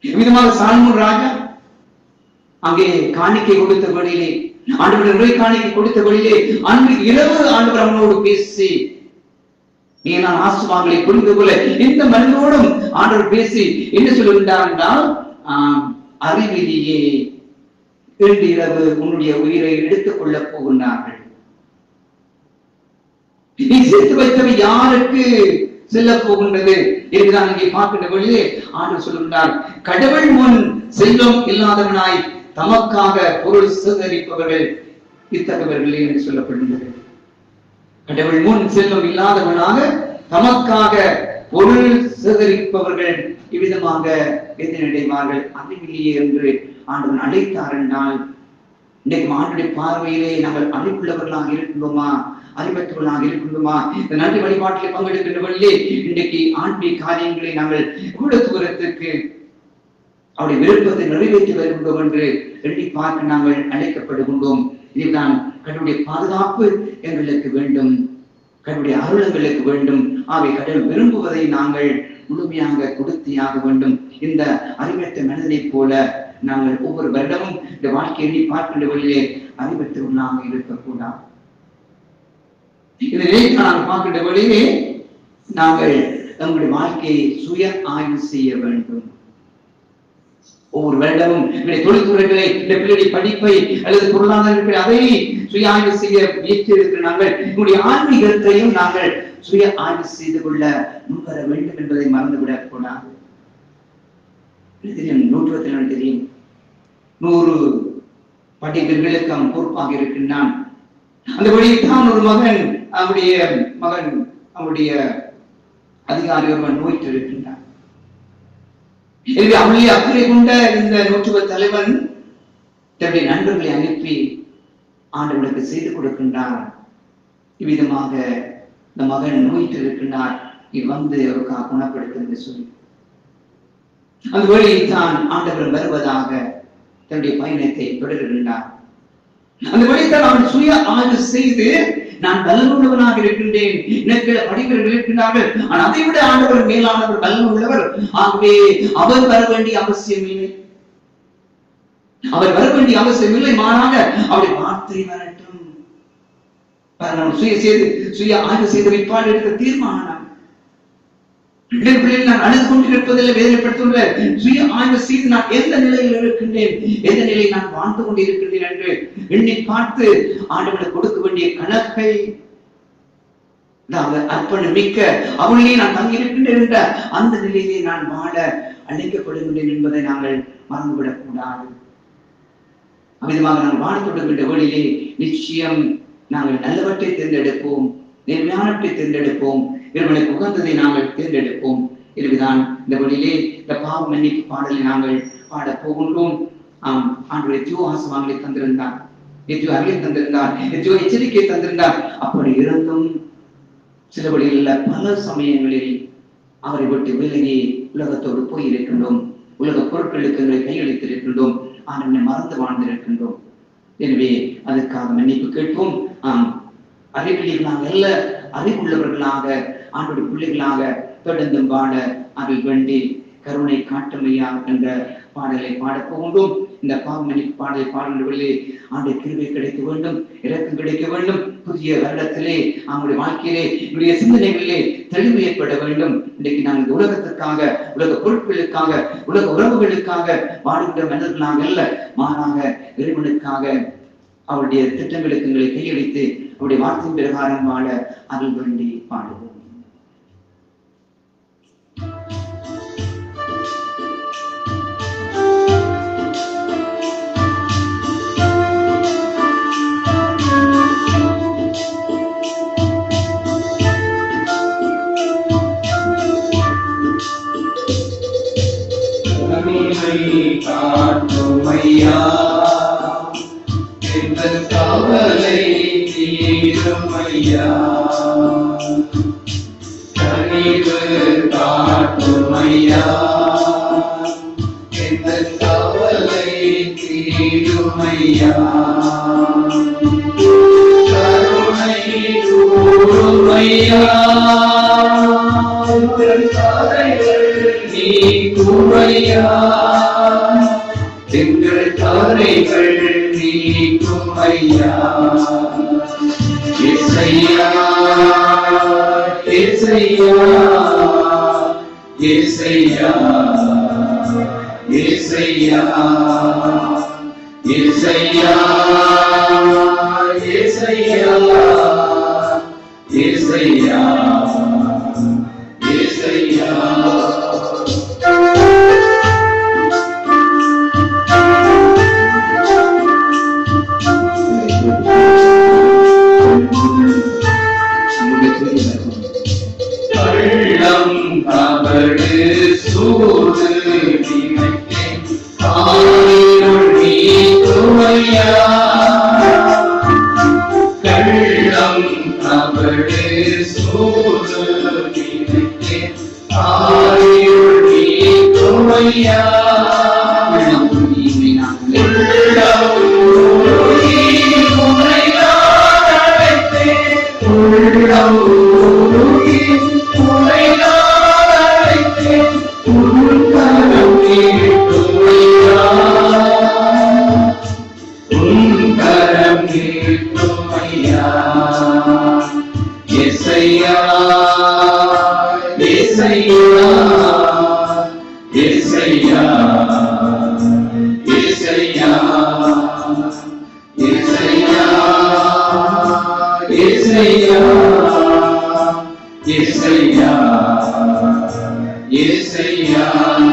விதமாக சால்மூன் ராஜா அங்கே காணிக்கை கொடுத்த வழியிலே ஆண்டவர் நிறை காணிக்கை கொடுத்த வழியிலே அன்று இரவு ஆண்டவர் அவனோடு பேசி நீ நான் ஆசுவாங்களை புரிந்து கொள்ள இந்த மனிதனோடும் ஆண்டவர் பேசி என்ன சொல்லுகின்றார் என்றால் ஆம், அறிவிலேயே இன்று இரவு உன்னுடைய உயிரை எடுத்துக் கொள்ளப் போகின்றார்கள் நீ சேர்த்து வைத்தவை யாருக்கு செல்ல போகின்றது என்றுதான் இங்கே பார்க்கின்ற பொழுது ஆண்டு சொல்கின்றார் கடவுள் முன் செல்வம் இல்லாதவனாய் தமக்காக பொருள் சேகரிப்பவர்கள் இத்தகையவர்களே என்று சொல்லப்படுகிறது கடவுள் முன் செல்வம் இல்லாதவனாக தமக்காக பொருள் சேகரிப்பவர்கள் இவ்விதமாக எதிரடைவார்கள் அறிவில்லையே என்று ஆண்டவன் அழைத்தார் என்றால் இன்றைக்கு ஆண்டுடைய பார்வையிலே நாங்கள் அறிவுள்ளவர்களாக இருக்கின்றோமா அறிவற்றவர்களாக இருக்கின்றோமா இந்த நன்றி வழிபாட்டில் பங்கெடுக்கின்ற வழியிலே இன்றைக்கு ஆன்மீக காரியங்களை நாங்கள் எவ்வளவு தூரத்துக்கு அவருடைய விருப்பத்தை நிறைவேற்றி வருகின்றோம் என்று எண்ணி பார்க்க நாங்கள் அழைக்கப்படுகின்றோம் இதுதான் கடவுளுடைய பாதுகாப்பு எங்களுக்கு வேண்டும் கடவுளுடைய அருள் எங்களுக்கு வேண்டும் ஆகவே கடவுள் விரும்புவதை நாங்கள் முழுமையாக கொடுத்தியாக வேண்டும் இந்த அறிவற்ற மனிதனைப் போல நாங்கள் ஒவ்வொரு வருடமும் இந்த வாழ்க்கையை எண்ணி பார்க்கின்ற வழியிலே அறிவற்றவர்களாக இருக்கக்கூடாது இந்த நிலையை நாங்கள் பார்க்கின்ற வழியிலே நாங்கள் நம்முடைய வாழ்க்கையை சுய ஆய்வு செய்ய வேண்டும் ஒவ்வொரு வருடமும் என்னுடைய தொழில்துறைகளை இந்த பிள்ளைடைய படிப்பை அல்லது பொருளாதாரத்தை அதை சுய ஆய்வு செய்ய முயற்சி இருக்கிற நாங்கள் நம்முடைய ஆன்மீகத்தையும் நாங்கள் சுய ஆய்வு செய்து கொள்ள முன்வர வேண்டும் என்பதை மறந்துவிடக் கூடாது இது தெரியும் நூற்றுவத்தில் தெரியும் நூறு படிப்புகளுக்கு அவன் பொறுப்பாக இருக்கின்றான் அந்த வழியில் தான் ஒரு மகன் அவனுடைய மகன் அவனுடைய அதிகாரி ஒருவன் நோயிட்டு இருக்கின்றான் எனவே அவளை அக்கறை கொண்ட இந்த நூற்றுவ தலைவன் தன்னுடைய நண்பர்களை அனுப்பி ஆண்டவனுக்கு செய்து கொடுக்கின்றார் இவ்விதமாக இந்த மகன் நோயிட்டு இருக்கின்றார் நீ வந்து அவருக்காக குணப்படுத்து என்று சொல்லி அந்த வழியில் தான் ஆண்டவர் வருவதாக தன்னுடைய பயணத்தை தொடர்கின்றார் அந்த வழித்தான் அவன் சுய ஆய்வு செய்து நான் பலனுள்ளவனாக இருக்கின்றேன் எனக்கு படிப்பவர்கள் இருக்கின்றார்கள் ஆனால் அதை விட ஆண்டவர் மேலானவர் பலன் உள்ளவர் ஆகவே அவர் வர வேண்டிய அவசியம் இல்லை அவர் வர வேண்டிய அவசியம் இல்லை மாறாக அவருடைய வார்த்தை வரட்டும் பாருங்க, அவன் சுய செய்து சுய ஆய்வு செய்த வைப்பாடு எடுத்த தீர்மானம் இடைப்பிள்ளையில் நான் அழுது கொண்டிருப்பதில்லை வேதனைப்படுத்துள்ள சுய ஆய்வு செய்து நான் எந்த நிலையில் இருக்கின்றேன் எந்த நிலையில் நான் வாழ்ந்து கொண்டிருக்கின்றேன் என்று எண்ணி பார்த்து ஆண்டவனுக்கு கொடுக்க வேண்டிய கணக்கை அதாவது அர்ப்பணம் மிக்க அவனிலே நான் தங்கியிருக்கின்றேன் என்ற அந்த நிலையிலே நான் வாழ அழைக்கப்படுகின்றேன் என்பதை நாங்கள் மறந்துவிடக் கூடாது அவ்விதமாக நாங்கள் வாழத் தொடங்குகின்ற வழியிலே நிச்சயம் நாங்கள் நல்லவற்றை தேர்ந்தெடுப்போம் நேர்மையானவற்றை தேர்ந்தெடுப்போம் இறைவனுக்கு உகந்ததை நாங்கள் தேர்ந்தெடுப்போம் எனவேதான் இந்த வழியிலே இந்த பாவ மன்னிப்பு பாடலை நாங்கள் பாடப் போகின்றோம் ஆம் ஆண்டுடைய எத்தனையோ ஆசவாங்களை தந்திருந்தார் எத்தனையோ அறிவை தந்திருந்தார் எத்தனையோ எச்சரிக்கை தந்திருந்தார் அப்படி இருந்தும் சில வழிகளில் பல சமயங்களில் அவரை விட்டு விலகி உலகத்தோடு போயிருக்கின்றோம் உலக பொருட்களுக்கு எங்களை கையளித்திருக்கின்றோம் ஆண்டவனை மறந்து வாழ்ந்திருக்கின்றோம் எனவே அதற்காக மன்னிப்பு கேட்போம் ஆம் அறிவிலிகளாக அல்ல அறிவுள்ளவர்களாக ஆண்டுடைய பிள்ளைகளாக தொடர்ந்தும் வாழ அருள் வேண்டி கருணை காட்டுமையா என்ற பாடலை பாடப் போகின்றோம் இந்த பாவமணி பாடலை பாடல்களிலே ஆண்டு கிருபை கிடைக்க வேண்டும் இறக்கம் கிடைக்க வேண்டும் புதிய வருடத்திலே அவங்களுடைய வாழ்க்கையிலே என்னுடைய சிந்தனைகளிலே தெளிவு ஏற்பட வேண்டும் இன்றைக்கு நாங்கள் இந்த உலகத்திற்காக உலக பொருட்களுக்காக உலக உறவுகளுக்காக வாழுகின்ற மனிதர்களாக அல்ல மாறாக இறைவனுக்காக அவருடைய திட்டங்களுக்கு எங்களை கையளித்து அவருடைய வார்த்தையின் பிரகாரம் வாழ அருள் வேண்டி பாடுவோம் தனிமை காட்டுமையா எங்கள் கவலை தீருமையா கனிவு காட்டுமையா எங்கள் கவலை தீருமையா கருணை கூறுமையா எங்கள் பாதைகள் நீக்குமையா எங்கள் தாரைகள் நீக்குமையா இசையா இசையா இசையா இசையா இசையா இசையா இசையா இசையா கள்ளம் கபடு சூடு நினைத்தேன் ஆயுள் நீக்குமையா கள்ளம் கபடு சூடு நினைத்தேன் ஆயுள் நீக்குமையா உள்ளம் ஊறி உன்னை நான் அழைத்தேன். உள்ளம் ஊறி உன்னை நான் அழைத்தேன். உன் கரம் நீட்டுமையா. உன் கரம் நீட்டுமையா. இசையா இசையா இசையா இசையா இசையா இசையா இசையா இசையா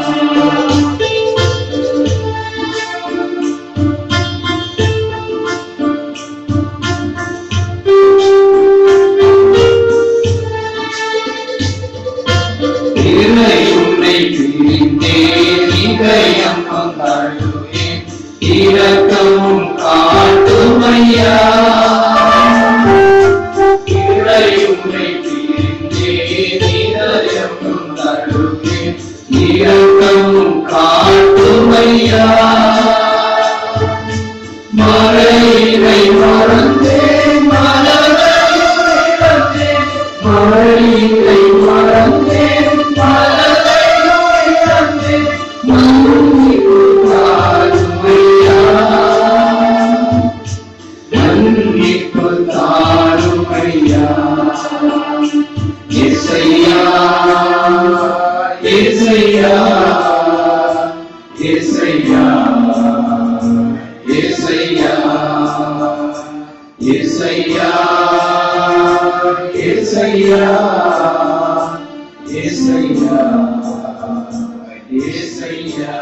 இறை உன்னை பிரிந்தேன் இதயம் கொண்டாடுவேன் இரக்கமும் காட்டுமையா இறை உன்னை பிரிந்தேன் இதயம் கொண்டாடுவேன் இரக்கமும் காட்டுமையா மழையினை மறந்தேன் மலரையும் இழந்தேன் மழையினை மறந்தேன் மலரையும் இழந்தேன் மன்னிப்பு தாருமையா மன்னிப்பு தாருமையா இசையா இசையா இசையா இசையா இசையா இசையா இசையா இசையா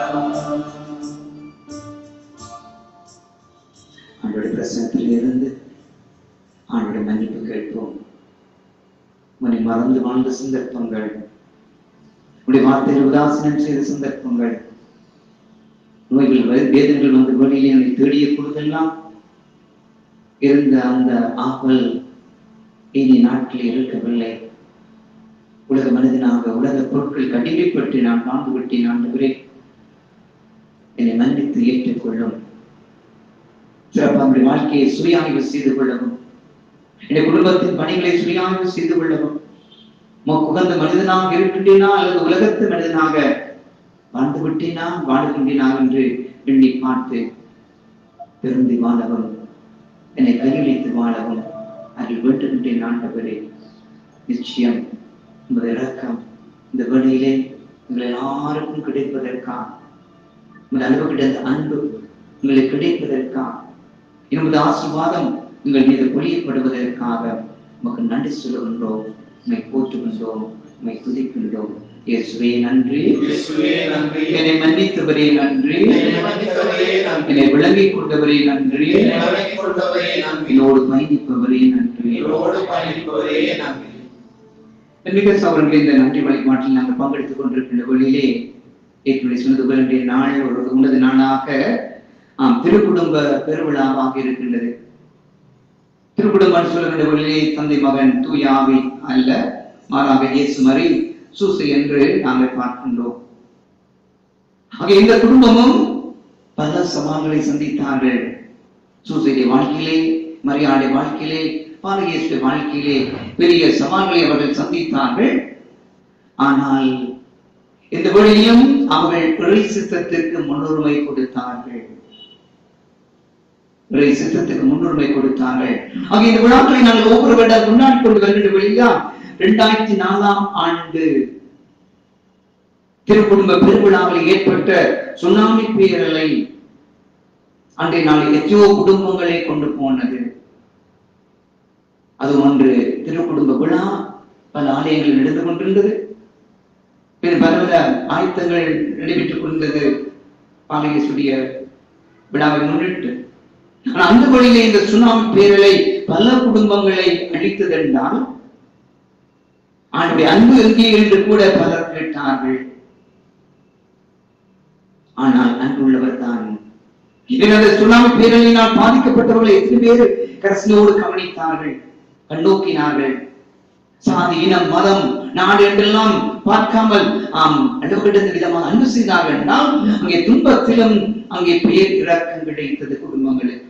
ஆண்டோடைய பிரசனத்தில் இருந்து ஆண்டோடைய மன்னிப்பு கேட்போம் உன்னை மறந்து வாழ்ந்த சந்தர்ப்பங்கள் உடைய வார்த்தையில் உதாசனம் செய்த சந்தர்ப்பங்கள் நோய்கள் வே- வேதனைகள் வந்து வழியிலே என்னை தேடிய பொழுதெல்லாம் இருந்த அந்த ஆவல் இனி நாட்களில் இருக்கவில்லை உலக மனிதனாக உலக பொருட்கள் கடிமைப்பட்டு நான் வாழ்ந்து விட்டேன் ஆண்டவரே என்னை மன்னித்து ஏற்றுக்கொள்ளும் சிறப்பாக நம்முடைய வாழ்க்கையை சுய ஆய்வு செய்து கொள்ளவும் என்னுடைய குடும்பத்தின் பணிகளை சுய ஆய்வு செய்து கொள்ளவும் உமக்கு உகந்த மனிதனாக இருக்கின்றேனா அல்லது உலகத்து மனிதனாக வாழ்ந்து விட்டேனா வாழ்கின்றேனா என்று எண்ணி பார்த்து திருந்தி வாழவும் என்னை கையளித்து வாழவும் அதில் வேண்டுகின்றேன் ஆண்டவரே நிச்சயம் உமது இறக்கம் இந்த வேளையிலே உங்கள் எல்லாருக்கும் கிடைப்பதற்காக உங்கள் அளவு கிடைத்த அன்பு உங்களுக்கு கிடைப்பதற்காக நமது ஆசீர்வாதம் உங்கள் மீது பொழியப்படுவதற்காக உமக்கு நன்றி சொல்லுகின்றோம் உண்மை போற்றுகின்றோம் உண்மை துதிக்கின்றோம் இயேசுவே நன்றி இயேசுவே நன்றி. என்னை மன்னித்தவரே நன்றி என்னை மன்னித்தவரே நன்றி. என்னை விளங்கிக் கொண்டவரே நன்றி என்னை வழங்கிக் கொண்டவரே நன்றி. என்னோடு பயணிப்பவரே நன்றி என்னோடு பயணிப்பவரே நன்றி. மிக அவர்கள் இந்த நன்றி வழிபாட்டில் நாங்கள் பங்கெடுத்துக் கொண்டிருக்கின்ற வழியிலே ஏற்கனவே சொன்னது போல இன்றைய நாள் ஒரு உன்னத நாளாக ஆம் திருக்குடும்ப பெருவிழாவாக இருக்கின்றது திருக்குடும்பம் சொல்லுகின்ற வழியிலே தந்தை மகன் தூயாவி அல்ல மாறாக இயேசு மறி சூசை என்று நாங்கள் பார்க்கின்றோம் ஆக இந்த குடும்பமும் பல சவால்களை சந்தித்தார்கள் சூசையுடைய வாழ்க்கையிலே மரியாதை வாழ்க்கையிலே பாலகேசுடைய வாழ்க்கையிலே பெரிய சவால்களை அவர்கள் சந்தித்தார்கள் ஆனால் இந்த வழியிலும் அவர்கள் இறை சித்தத்திற்கு முன்னுரிமை கொடுத்தார்கள் இறை சித்தத்துக்கு முன்னுரிமை கொடுத்தார்கள் ஆக இந்த விழாக்களை நாங்கள் ஒவ்வொரு வருடம் முன்னாடி கொண்டு வருகின்ற வழிதான் இரண்டாயிரத்தி நாலாம் ஆண்டு திருக்குடும்ப பெருவிழாவில் ஏற்பட்ட சுனாமி பேரலை அன்றைய நாள் எத்தனையோ குடும்பங்களை கொண்டு போனது அது ஒன்று திருக்குடும்ப விழா பல ஆலயங்களில் நடந்து கொண்டிருந்தது பின் பல பல ஆயத்தங்கள் நடைபெற்றுக் கொண்டிருந்தது பாலகேசுடைய விழாவை முன்னிட்டு ஆனால் அந்த வழியிலே இந்த சுனாமி பேரலை பல குடும்பங்களை அழித்ததென்றால் ஆண்டுடைய அன்பு எங்கே என்று கூட பலர் கேட்டார்கள் ஆனால் அன்புள்ளவர் தான் அந்த சுனாமி பேரலினால் பாதிக்கப்பட்டவர்களை எத்தனை பேர் கரசினோடு கவனித்தார்கள் கண்ணோக்கினார்கள் சாதி இனம் மதம் நாடு என்றெல்லாம் பார்க்காமல் ஆம் அடுக்கிட்ட விதமாக அன்பு செய்தார்கள் என்றால் அங்கே துன்பத்திலும் அங்கே பேர் இறக்கம் கிடைத்தது குடும்பங்களுக்கு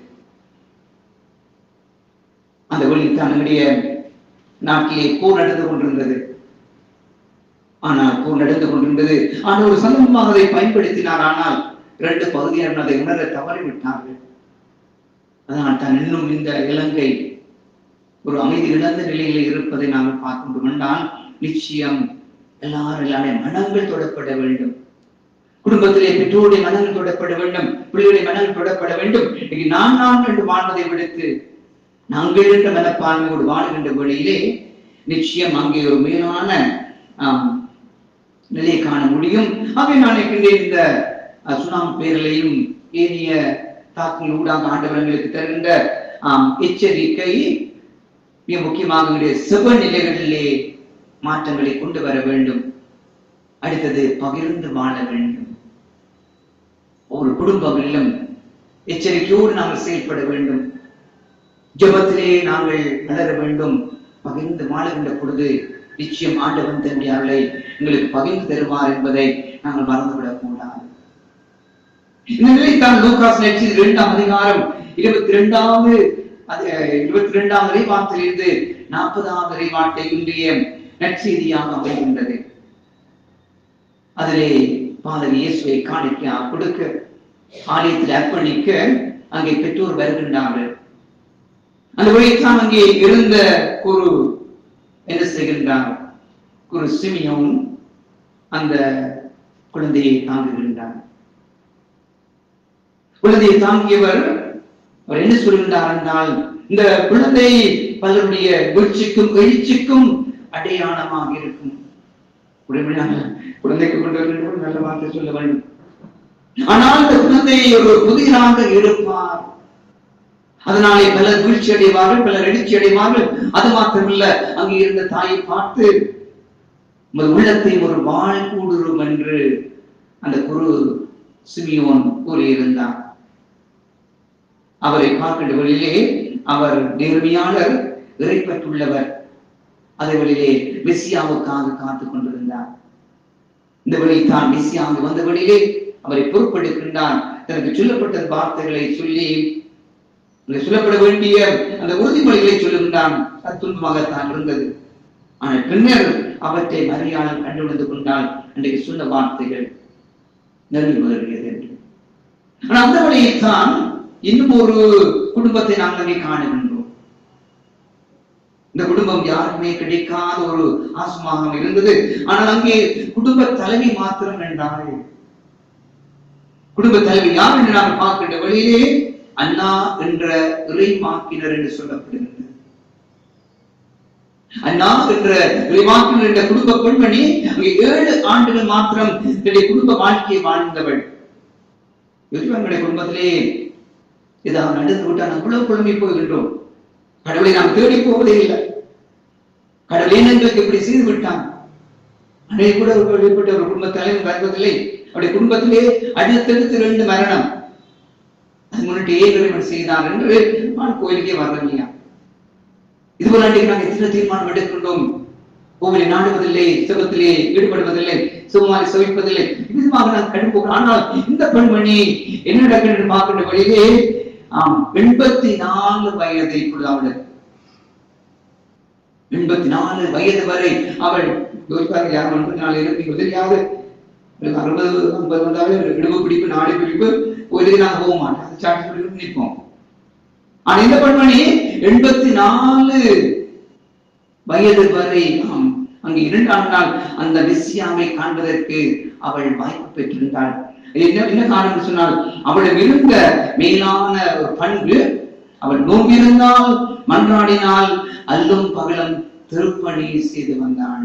அந்த வழியில் தான் நம்முடைய நாட்டிலே போர் நடந்து கொண்டிருந்தது ஆனால் போர் நடந்து கொண்டிருந்தது ஆனால் ஒரு சந்தர்ப்பமாக அதை பயன்படுத்தினார் ஆனால் இரண்டு பகுதியினர் அதை உணர தவறிவிட்டார்கள் அதனால் தான் இன்னும் இந்த இலங்கை ஒரு அமைதி இழந்த நிலையில் இருப்பதை நாங்கள் பார்க்க என்றால் நிச்சயம் எல்லாரும் எல்லாருடைய மனங்கள் தொடப்பட வேண்டும் குடும்பத்திலே பெற்றோருடைய மனங்கள் தொடப்பட வேண்டும் பிள்ளைகளுடைய மனங்கள் தொடப்பட வேண்டும் இன்னைக்கு நான் நான் என்று வாழ்வதை விடுத்து நாங்கள் என்ற மனப்பான்மையோடு வாழ்கின்ற வழியிலே நிச்சயம் அங்கே ஒரு மேலான ஆம், நிலையை காண முடியும் ஆகவே நான் நினைக்கின்றேன் இந்த அஹ், சுனாமி பேரலையும் ஏனைய தாக்கங்கள் ஊடாக ஆண்டவர்களுக்கு தருகின்ற ஆம், எச்சரிக்கை மிக முக்கியமாக எங்களுடைய செவ நிலைகளிலே மாற்றங்களை கொண்டு வர வேண்டும் அடுத்தது பகிர்ந்து வாழ வேண்டும் ஒவ்வொரு குடும்பங்களிலும் எச்சரிக்கையோடு நாங்கள் செயல்பட வேண்டும் ஜெபத்திலே நாங்கள் வளர வேண்டும் பகிர்ந்து வாழுகின்ற பொழுது நிச்சயம் ஆண்டவன் தன்னுடைய அருளை எங்களுக்கு பகிர்ந்து தருவார் என்பதை நாங்கள் மறந்துவிடக் கூடாது இந்த நிலைத்தான் லூகாஸ் நட்சி இரண்டாம் அதிகாரம் இருபத்தி இரண்டாவது இருபத்தி இரண்டாம் இறைவாட்டிலிருந்து நாற்பதாவது இறைவாட்டை இன்றைய நற்செய்தியாக அமைகின்றது அதிலே பாதர் இயேசுவை காணிக்க கொடுக்க ஆலயத்தில் அர்ப்பணிக்க அங்கே பெற்றோர் வருகின்றார்கள் அந்த வழியைத்தான் அங்கே இருந்த குரு என்ன செய்கின்றார் குரு சிமியோன் அந்த குழந்தையை தாங்குகின்றார் குழந்தையை தாங்கியவர் அவர் என்ன சொல்கின்றார் என்றால் இந்த குழந்தை பலருடைய வீழ்ச்சிக்கும் எழுச்சிக்கும் அடையாளமாக இருக்கும் உடனடியாக குழந்தைக்கு கொண்டு வருகின்ற நல்ல வார்த்தை சொல்ல வேண்டும் ஆனால் இந்த குழந்தை ஒரு புதிராக இருப்பார் அதனாலே பலர் வீழ்ச்சி அடைவார்கள் பலர் எழுச்சி அடைவார்கள் அது மாத்திரமல்ல அங்கே இருந்த தாயை பார்த்து உமது உள்ளத்தை ஒரு வாழ் கூடுரும் என்று அந்த குரு சிமியோன் கூறியிருந்தார் அவரை பார்க்கின்ற வழியிலே அவர் நேர்மையாளர் இறைப்பற்றுள்ளவர் அதே வழியிலே மெஸ்ஸியாவுக்காக காத்துக் கொண்டிருந்தார் இந்த வழியில் தான் மெஸ்ஸியா அங்கு வந்த வழியிலே அவரை பொறுப்பெடுக்கின்றான் தனக்கு சொல்லப்பட்ட வார்த்தைகளை சொல்லி அங்கே சொல்லப்பட வேண்டிய அந்த உறுதிமொழிகளை சொல்லுகின்றான் அது துன்பமாகத்தான் இருந்தது ஆனால் பின்னர் அவற்றை மரியாதை கண்டுணர்ந்து கொண்டால் அன்றைக்கு சொன்ன வார்த்தைகள் நிறைவேறுகிறது என்று ஆனால் அந்த வழியில் தான் இன்னும் ஒரு குடும்பத்தை நாம் அங்கே காணுகின்றோம் இந்த குடும்பம் யாருக்குமே கிடைக்காத ஒரு ஆசமாக இருந்தது ஆனால் அங்கே குடும்ப தலைவி மாத்திரம் என்றார்கள் குடும்ப தலைவி யார் என்று நாம் பார்க்கின்ற வழியிலே அண்ணா என்ற இறைமாக்கினர் என்று சொல்லப்படுகிறது அண்ணா என்ற இறைமாக்கினர் என்ற குடும்ப பெண்மணி அங்கே ஏழு ஆண்டுகள் மாத்திரம் தன்னுடைய குடும்ப வாழ்க்கையை வாழ்ந்தவள் எங்களுடைய குடும்பத்திலே ஏதாவது நடந்து விட்டால் அவ்வளவு குழம்பி போகின்றோம் கடவுளை நாம் தேடி போவதே இல்லை கடவுள் ஏன் எங்களுக்கு இப்படி செய்து விட்டான் அன்றைய கூட ஒரு வெளிப்பட்ட ஒரு குடும்ப தலைவர் வருவதில்லை அவருடைய குடும்பத்திலே அடுத்தடுத்து ரெண்டு மரணம் அது முன்னிட்டு ஏன் இறைவன் செய்தார் என்று நான் கோயிலுக்கே வரலையா இதுபோல அன்றைக்கு நாங்கள் எத்தனை தீர்மானம் எடுக்கின்றோம் கோவிலை நாடுவதில்லை சிவத்திலே ஈடுபடுவதில்லை சும்மாரி சவிப்பதில்லை இதுமாக நான் கண்டுபோகிறோம் ஆனால் இந்த பெண்மணி என்ன நடக்கிறது பார்க்கின்ற வழியிலே ஆம் எண்பத்தி நாலு வயது இப்பொழுது அவள் எண்பத்தி நாலு வயது வரை அவள் யோசிப்பார்கள் யாரும் எண்பத்தி நாலு இருபத்தி தெரியாது ஒரு அறுபது ஐம்பது வந்தாலே ஒரு இடுப்பு பிடிப்பு நாடி பிடிப்பு ஒரு இதுக்கு நாங்க போக மாட்டோம் அது சாட்டி பிடிப்பு நிற்போம் ஆனா இந்த பெண்மணி எண்பத்தி நாலு வயது வரை ஆம், அங்கு இரண்டாண்டால் அந்த மெஸ்ஸியாவை காண்பதற்கு அவள் வாய்ப்பு பெற்றிருந்தாள் என்ன என்ன காரணம் சொன்னால் அவளிடம் இருந்த மேலான ஒரு பண்பு அவள் நோம்பிருந்தால் மன்றாடினால் அல்லும் பகலும் திருப்பணி செய்து வந்தாள்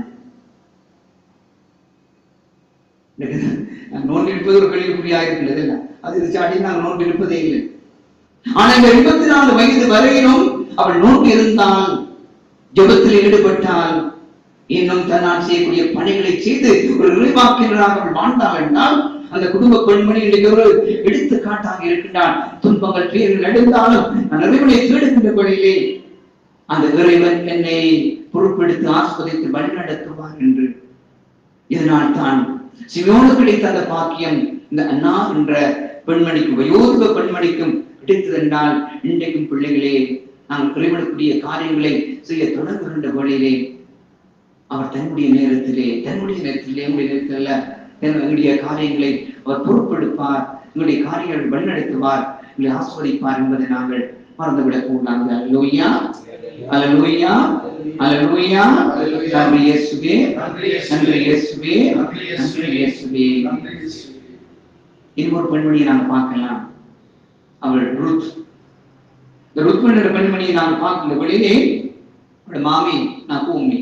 நான் நோன்பு இருப்பது ஒரு கேள்விக்குறியாக இருக்கின்றது இல்ல அது இது சாட்டி நான் நோன்பு இருப்பதே இல்லை ஆனா இந்த எண்பத்தி நாலு வயது வரையிலும் அவள் நோன்பு இருந்தால் ஜெபத்தில் ஈடுபட்டால் இன்னும் தன்னால் செய்யக்கூடிய பணிகளை செய்து ஒரு இறைவாக்கினராக அவள் வாழ்ந்தாள் என்றால் அந்த குடும்ப பெண்மணி இன்றைக்கு ஒரு எடுத்துக்காட்டாக இருக்கின்றான் துன்பங்கள் துயர்கள் எடுத்தாலும் நான் இறைவனை தேடுகின்ற வழியிலே அந்த இறைவன் என்னை பொறுப்பெடுத்து ஆஸ்பதித்து வழிநடத்துவார் என்று இதனால் தான் சிமியோனு கிடைத்த அந்த பாக்கியம் இந்த அண்ணா என்ற பெண்மணிக்கும் வயோதிக பெண்மணிக்கும் கிடைத்ததென்றால் இன்றைக்கும் பிள்ளைகளே நாம் இறைவனுக்குரிய காரியங்களை செய்ய தொடங்குகின்ற வேளையிலே அவர் தன்னுடைய நேரத்திலே தன்னுடைய நேரத்திலே எங்களுடைய நேரத்தில் அல்ல, தன்னுடைய காரியங்களை அவர் பொறுப்பெடுப்பார் எங்களுடைய காரியங்களை வழிநடத்துவார் எங்களை ஆஸ்வதிப்பார் என்பதை நாங்கள் மறந்துவிடக் கூடாது அல்லோய்யா அல்லேலூயா அல்லேலூயா நன்றி இயேசுவே நன்றி இயேசுவே நன்றி இயேசுவே இன்னொரு பெண்மணியை நாங்க பார்க்கலாம் அவள் ருத் இந்த ருத் என்ற பெண்மணியை நாம் பார்க்கின்ற வழியிலே அவளுடைய மாமி நகூமி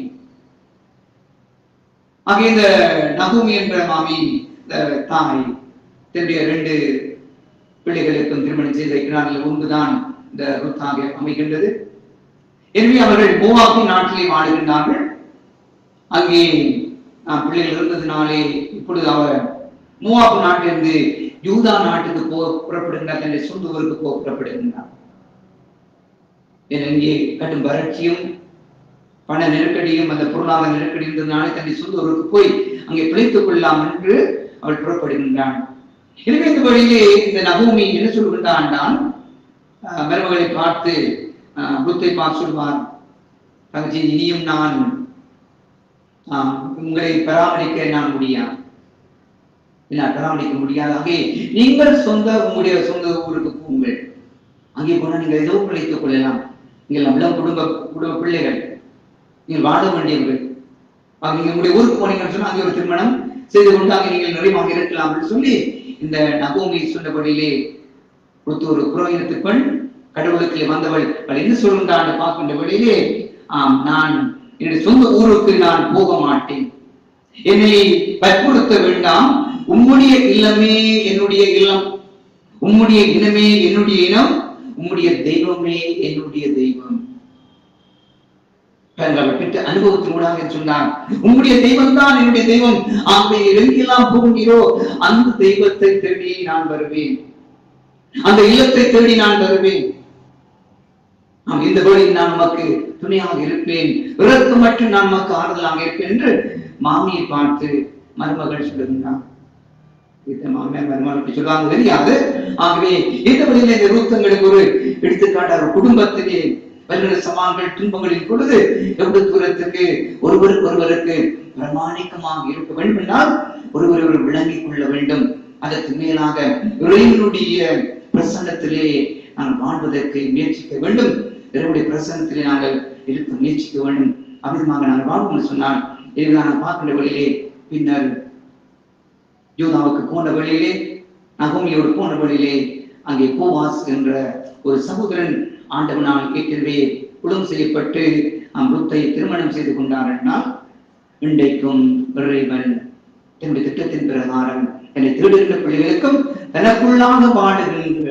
ஆக இந்த நகூமி என்ற மாமி இந்த தாய் தன்னுடைய ரெண்டு பிள்ளைகளுக்கும் திருமணம் செய்து வைக்கிறார்கள் ஒன்றுதான் இந்த ருத்தாக அமைகின்றது எனவே அவர்கள் மோவாக்கு நாட்டிலே வாழுகின்றார்கள் அங்கே ஆஹ், பிள்ளைகள் இருந்ததினாலே இப்பொழுது அவர் மூவாப்பு நாட்டிலிருந்து யூதா நாட்டுக்கு போ புறப்படுகின்றார் தன்னுடைய சொந்த ஊருக்கு போக புறப்படுகின்றார் ஏன்னா இங்கே கடும் வறட்சியும் பண நெருக்கடியும் அந்த பொருளாதார நெருக்கடி இருந்ததுனாலே தன்னுடைய சொந்த ஊருக்கு போய் அங்கே பிழைத்துக் கொள்ளலாம் என்று அவள் புறப்படுகின்றான் எனவே இந்த வழியிலே இந்த நகூமி என்ன சொல்கின்றான் தான் மருமகளை பார்த்து ஆஹ், புத்தை பார்த்து சொல்வார் தங்கச்சி இனியும் நான் ஆஹ், உங்களை பராமரிக்க நான் முடியாது என்னால் பராமரிக்க முடியாது ஆகவே நீங்கள் சொந்த உங்களுடைய சொந்த ஊருக்கு போங்கள் அங்கே போனால் நீங்கள் ஏதோ பிழைத்துக் கொள்ளலாம் நீங்கள் நல்ல குடும்ப குடும்ப பிள்ளைகள் நீங்கள் வாழ வேண்டியவர்கள் ஆக நீங்க உங்களுடைய ஊருக்கு போனீங்கன்னு சொன்னா அங்கே ஒரு திருமணம் செய்து கொண்டாங்க நீங்கள் நிறைவாக இருக்கலாம் என்று சொல்லி இந்த நகோமி சொன்னபடியிலே ஒருத்த ஒரு புரோகினத்து பெண் கடவுளுக்கு வந்தவள் அவள் என்ன சொல்கின்றான் பார்க்கின்ற வழியிலே ஆம் நான் என்னுடைய சொந்த ஊருக்கு நான் போக மாட்டேன் என்னை வற்புறுத்த வேண்டாம் உம்முடைய இல்லமே என்னுடைய இல்லம் உம்முடைய இனமே என்னுடைய இனம் உம்முடைய தெய்வமே என்னுடைய தெய்வம் பாருங்கள், பெற்ற அனுபவத்தினூடாக சொன்னார் உம்முடைய தெய்வம் தான் என்னுடைய தெய்வம் ஆகவே எங்கெல்லாம் போகிறீரோ அந்த தெய்வத்தை தேடி நான் வருவேன் அந்த இல்லத்தை தேடி நான் வருவேன் ஆம், இந்த வழியில் நான் உமக்கு துணையாக இருப்பேன் பிறருக்கு மட்டும் நான் உமக்கு ஆறுதலாக இருப்பேன் என்று மாமியை பார்த்து மருமகள் சொல்லுகின்றான் இந்த மாமியார் மருமகள் இப்படி சொல்லுவாங்க தெரியாது ஆகவே இந்த வழியில் இந்த ரூத்தங்களுக்கு ஒரு எடுத்துக்காட்டு ஒரு குடும்பத்திலே வருகிற சமான்கள் துன்பங்களின் பொழுது எவ்வளவு தூரத்துக்கு ஒருவருக்கு ஒருவருக்கு பிரமாணிக்கமாக இருக்க வேண்டும் என்றால் ஒருவர் ஒருவர் விளங்கிக் கொள்ள வேண்டும் அதற்கு மேலாக இறைவனுடைய பிரசன்னத்திலே நாங்கள் வாழ்வதற்கு முயற்சிக்க வேண்டும் இறைவனுடைய பிரசன்னத்திலே நாங்கள் இருக்க முயற்சிக்க வேண்டும் அவ்விதமாக நாங்கள் வாழ்வோம் சொன்னால் இதை நாங்கள் பார்க்கின்ற வழியிலே பின்னர் யூதாவுக்கு போன வழியிலே நகோமியோடு போன வழியிலே அங்கே போவாஸ் என்ற ஒரு சகோதரன் ஆண்டவனால் ஏற்கனவே குலம் செய்யப்பட்டு அம்ருத்தை திருமணம் செய்து கொண்டார் என்றால் இன்றைக்கும் இறைவன் தன்னுடைய திட்டத்தின் பிரகாரம் என்னை திருடுகின்ற பிள்ளைகளுக்கும் தனக்குள்ளாக வாழுகின்ற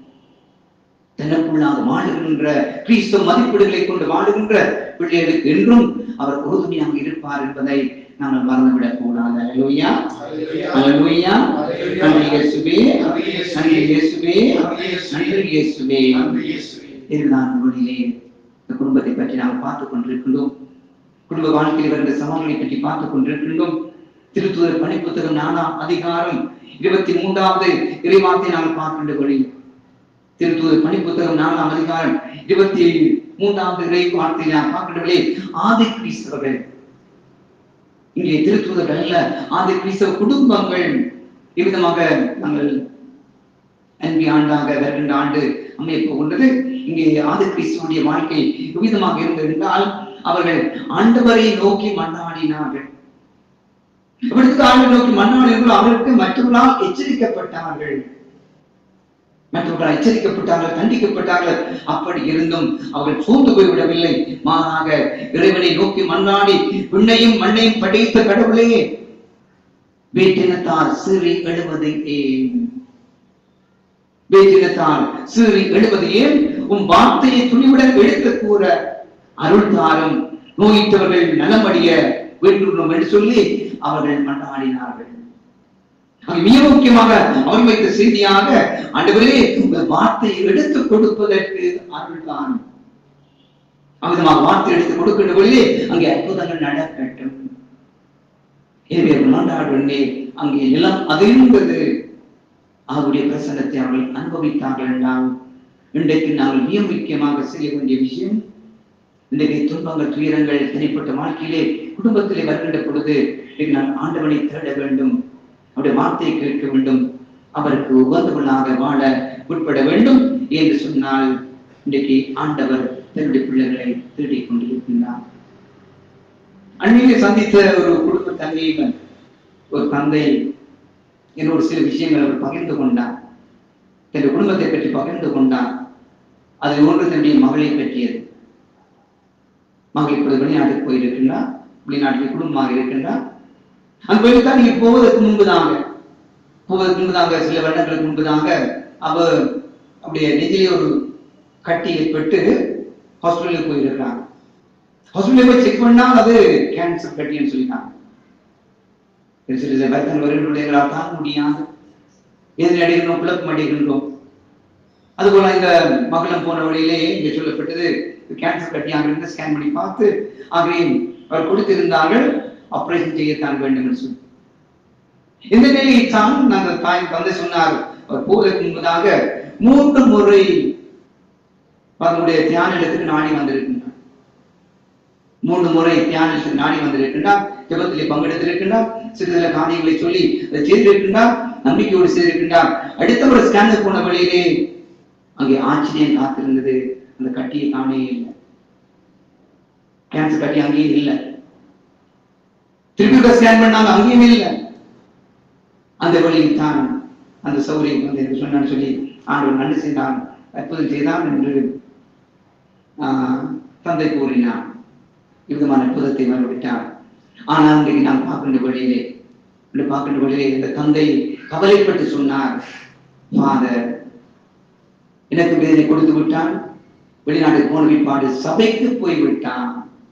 தனக்குள்ளாக வாழுகின்ற கிறிஸ்துவ மதிப்பீடுகளை கொண்டு வாழுகின்ற பிள்ளைகளுக்கு என்றும் அவர் உறுதுணையாக இருப்பார் என்பதை நாங்கள் மறந்துவிடக் கூடாது அல்லேலூயா அல்லேலூயா நன்றி இயேசுவே நன்றி இயேசுவே நன்றி இயேசுவே இதுதான் வழியிலே இந்த குடும்பத்தை பற்றி நாம் பார்த்துக் கொண்டிருக்கின்றோம் குடும்ப வாழ்க்கையில் வருகிற சவால்களை பற்றி பார்த்துக் கொண்டிருக்கின்றோம் திருத்துதர் பணி புத்தகம் நாலாம் அதிகாரம் இருபத்தி மூன்றாவது இறைவார்த்தை நாம் பார்க்கின்ற வழி திருத்துதர் பணி புத்தகம் நாலாம் அதிகாரம் இருபத்தி மூன்றாவது இறை வார்த்தை நாம் பார்க்கின்ற வழி ஆதி கிறிஸ்தவர்கள் இங்கே திருத்துவதர்கள் அல்ல ஆதி கிறிஸ்தவ குடும்பங்கள் இவ்விதமாக நாங்கள் அன்பி ஆண்டாக வருகின்ற ஆண்டு அமைய போகின்றது இங்கே ஆதி கிறிஸ்துவனுடைய வாழ்க்கை எவ்விதமாக இருந்தது என்றால் அவர்கள் ஆண்டவரை நோக்கி மன்றாடினார்கள் இவருக்கு ஆண்டு நோக்கி மன்றாடினார்கள் அவருக்கு மற்றவர்களால் எச்சரிக்கப்பட்டார்கள் மற்றவர்களால் எச்சரிக்கப்பட்டார்கள் கண்டிக்கப்பட்டார்கள் அப்படி இருந்தும் அவர்கள் சோர்ந்து போய்விடவில்லை மாறாக இறைவனை நோக்கி மன்றாடி விண்ணையும் மண்ணையும் படைத்த கடவுளே வேற்றினத்தார் சீறி எழுவது ஏன் வேற்றினத்தார் சீறி எழுவது ஏன் உன் வார்த்தையை துணிவுடன் எடுத்து கூற அருள் தாரும் நோயிட்டவர்கள் நலமடைய வேண்டும் என்று சொல்லி அவர்கள் மன்றாடினார்கள் அங்கே மிக முக்கியமாக அவர் வைத்த செய்தியாக ஆண்டவரே உங்கள் வார்த்தையை எடுத்துக் கொடுப்பதற்கு அருள் தாரும் அவ்விதமாக வார்த்தை எடுத்து கொடுக்கின்ற பொழுதே அங்கே அற்புதங்கள் நடக்கட்டும் எனவே மன்றாடுவனே அங்கே நிலம் அதிர்ந்தது அவருடைய பிரசன்னத்தை அவர்கள் அனுபவித்தார்கள் என்றால் இன்றைக்கு நாங்கள் மிக முக்கியமாக செய்ய வேண்டிய விஷயம் இன்றைக்கு துன்பங்கள் துயரங்கள் தனிப்பட்ட வாழ்க்கையிலே குடும்பத்திலே வருகின்ற பொழுது இன்றைக்கு நான் ஆண்டவனை தேட வேண்டும் அவருடைய வார்த்தையை கேட்க வேண்டும் அவருக்கு உகந்தவனாக வாழ உட்பட வேண்டும் என்று சொன்னால் இன்றைக்கு ஆண்டவர் தன்னுடைய பிள்ளைகளை தேடிக் கொண்டிருக்கின்றார் அண்மையிலே சந்தித்த ஒரு குடும்ப தந்தையுடன் ஒரு தந்தை என்னோட சில விஷயங்கள் அவர் பகிர்ந்து கொண்டார் தன்னுடைய குடும்பத்தை பற்றி பகிர்ந்து கொண்டார் அதில் ஒன்று தன்னுடைய மகளை பற்றியது மகள் இப்பொழுது வெளிநாட்டுக்கு போயிருக்கின்றார் வெளிநாட்டில் குடும்பமாக இருக்கின்றார் அங்கு போய்தான் நீங்க போவதற்கு முன்புதாங்க போவதற்கு முன்பதாக சில வருடங்களுக்கு முன்புதாங்க அவ அப்படியே நெஞ்சிலே ஒரு கட்டி ஏற்பட்டு ஹாஸ்பிட்டலுக்கு போயிருக்கிறாங்க ஹாஸ்பிட்டல் போய் செக் பண்ணால் அது கேன்சர் கட்டின்னு சொல்லிட்டாங்க இது சில சில வருத்தங்கள் வருகின்றவர்களால் தாங்க முடியாது எதில் அடைகின்றோம் குழப்பம் அடைகின்றோம் அதுபோல இந்த மகளம் போன வழியிலே இங்கே சொல்லப்பட்டது கேன்சர் கட்டியாக இருந்து ஸ்கேன் பண்ணி பார்த்து ஆகவே அவர் கொடுத்திருந்தார்கள் ஆபரேஷன் செய்யத்தான் வேண்டும் என்று சொல்லி இந்த நிலையில் தான் நாங்கள் தாய் தந்தை சொன்னார் அவர் போவதற்கு முன்பதாக மூன்று முறை அவருடைய தியான இடத்துக்கு நாடி வந்திருக்கின்றார் மூன்று முறை தியானத்துக்கு நாடி வந்திருக்கின்றார் ஜபத்திலே பங்கெடுத்திருக்கின்றார் சிறு சில காரியங்களை சொல்லி அதை செய்திருக்கின்றார் நம்பிக்கையோடு செய்திருக்கின்றார் அடுத்த ஒரு ஸ்கேனுக்கு போன வழியிலே அங்கே ஆச்சரியம் காத்திருந்தது அந்த கட்டியை காணே இல்லை கேன்சர் கட்டி அங்கேயும் இல்லை திருப்பி ஸ்கேன் பண்ணாங்க அங்கேயும் இல்லை அந்த வழியில் தான் அந்த சௌரியம் வந்து எனக்கு சொன்னான்னு சொல்லி ஆண்டவர் நன்றி செய்தான் அற்புதம் செய்தான் என்று ஆஹ், தந்தை கூறினார் இவ்விதமான அற்புதத்தை மறுவிட்டார் ஆனால் இன்றைக்கு நாம் பார்க்கின்ற வழியிலே இன்று பார்க்கின்ற வழியிலே இந்த தந்தை கவலைப்பட்டு சொன்னார் ஃபாதர் எனக்கு வேதனை கொடுத்து விட்டான் வெளிநாட்டுக்கு போன பிற்பாடு சபைக்கு போய் விட்டான்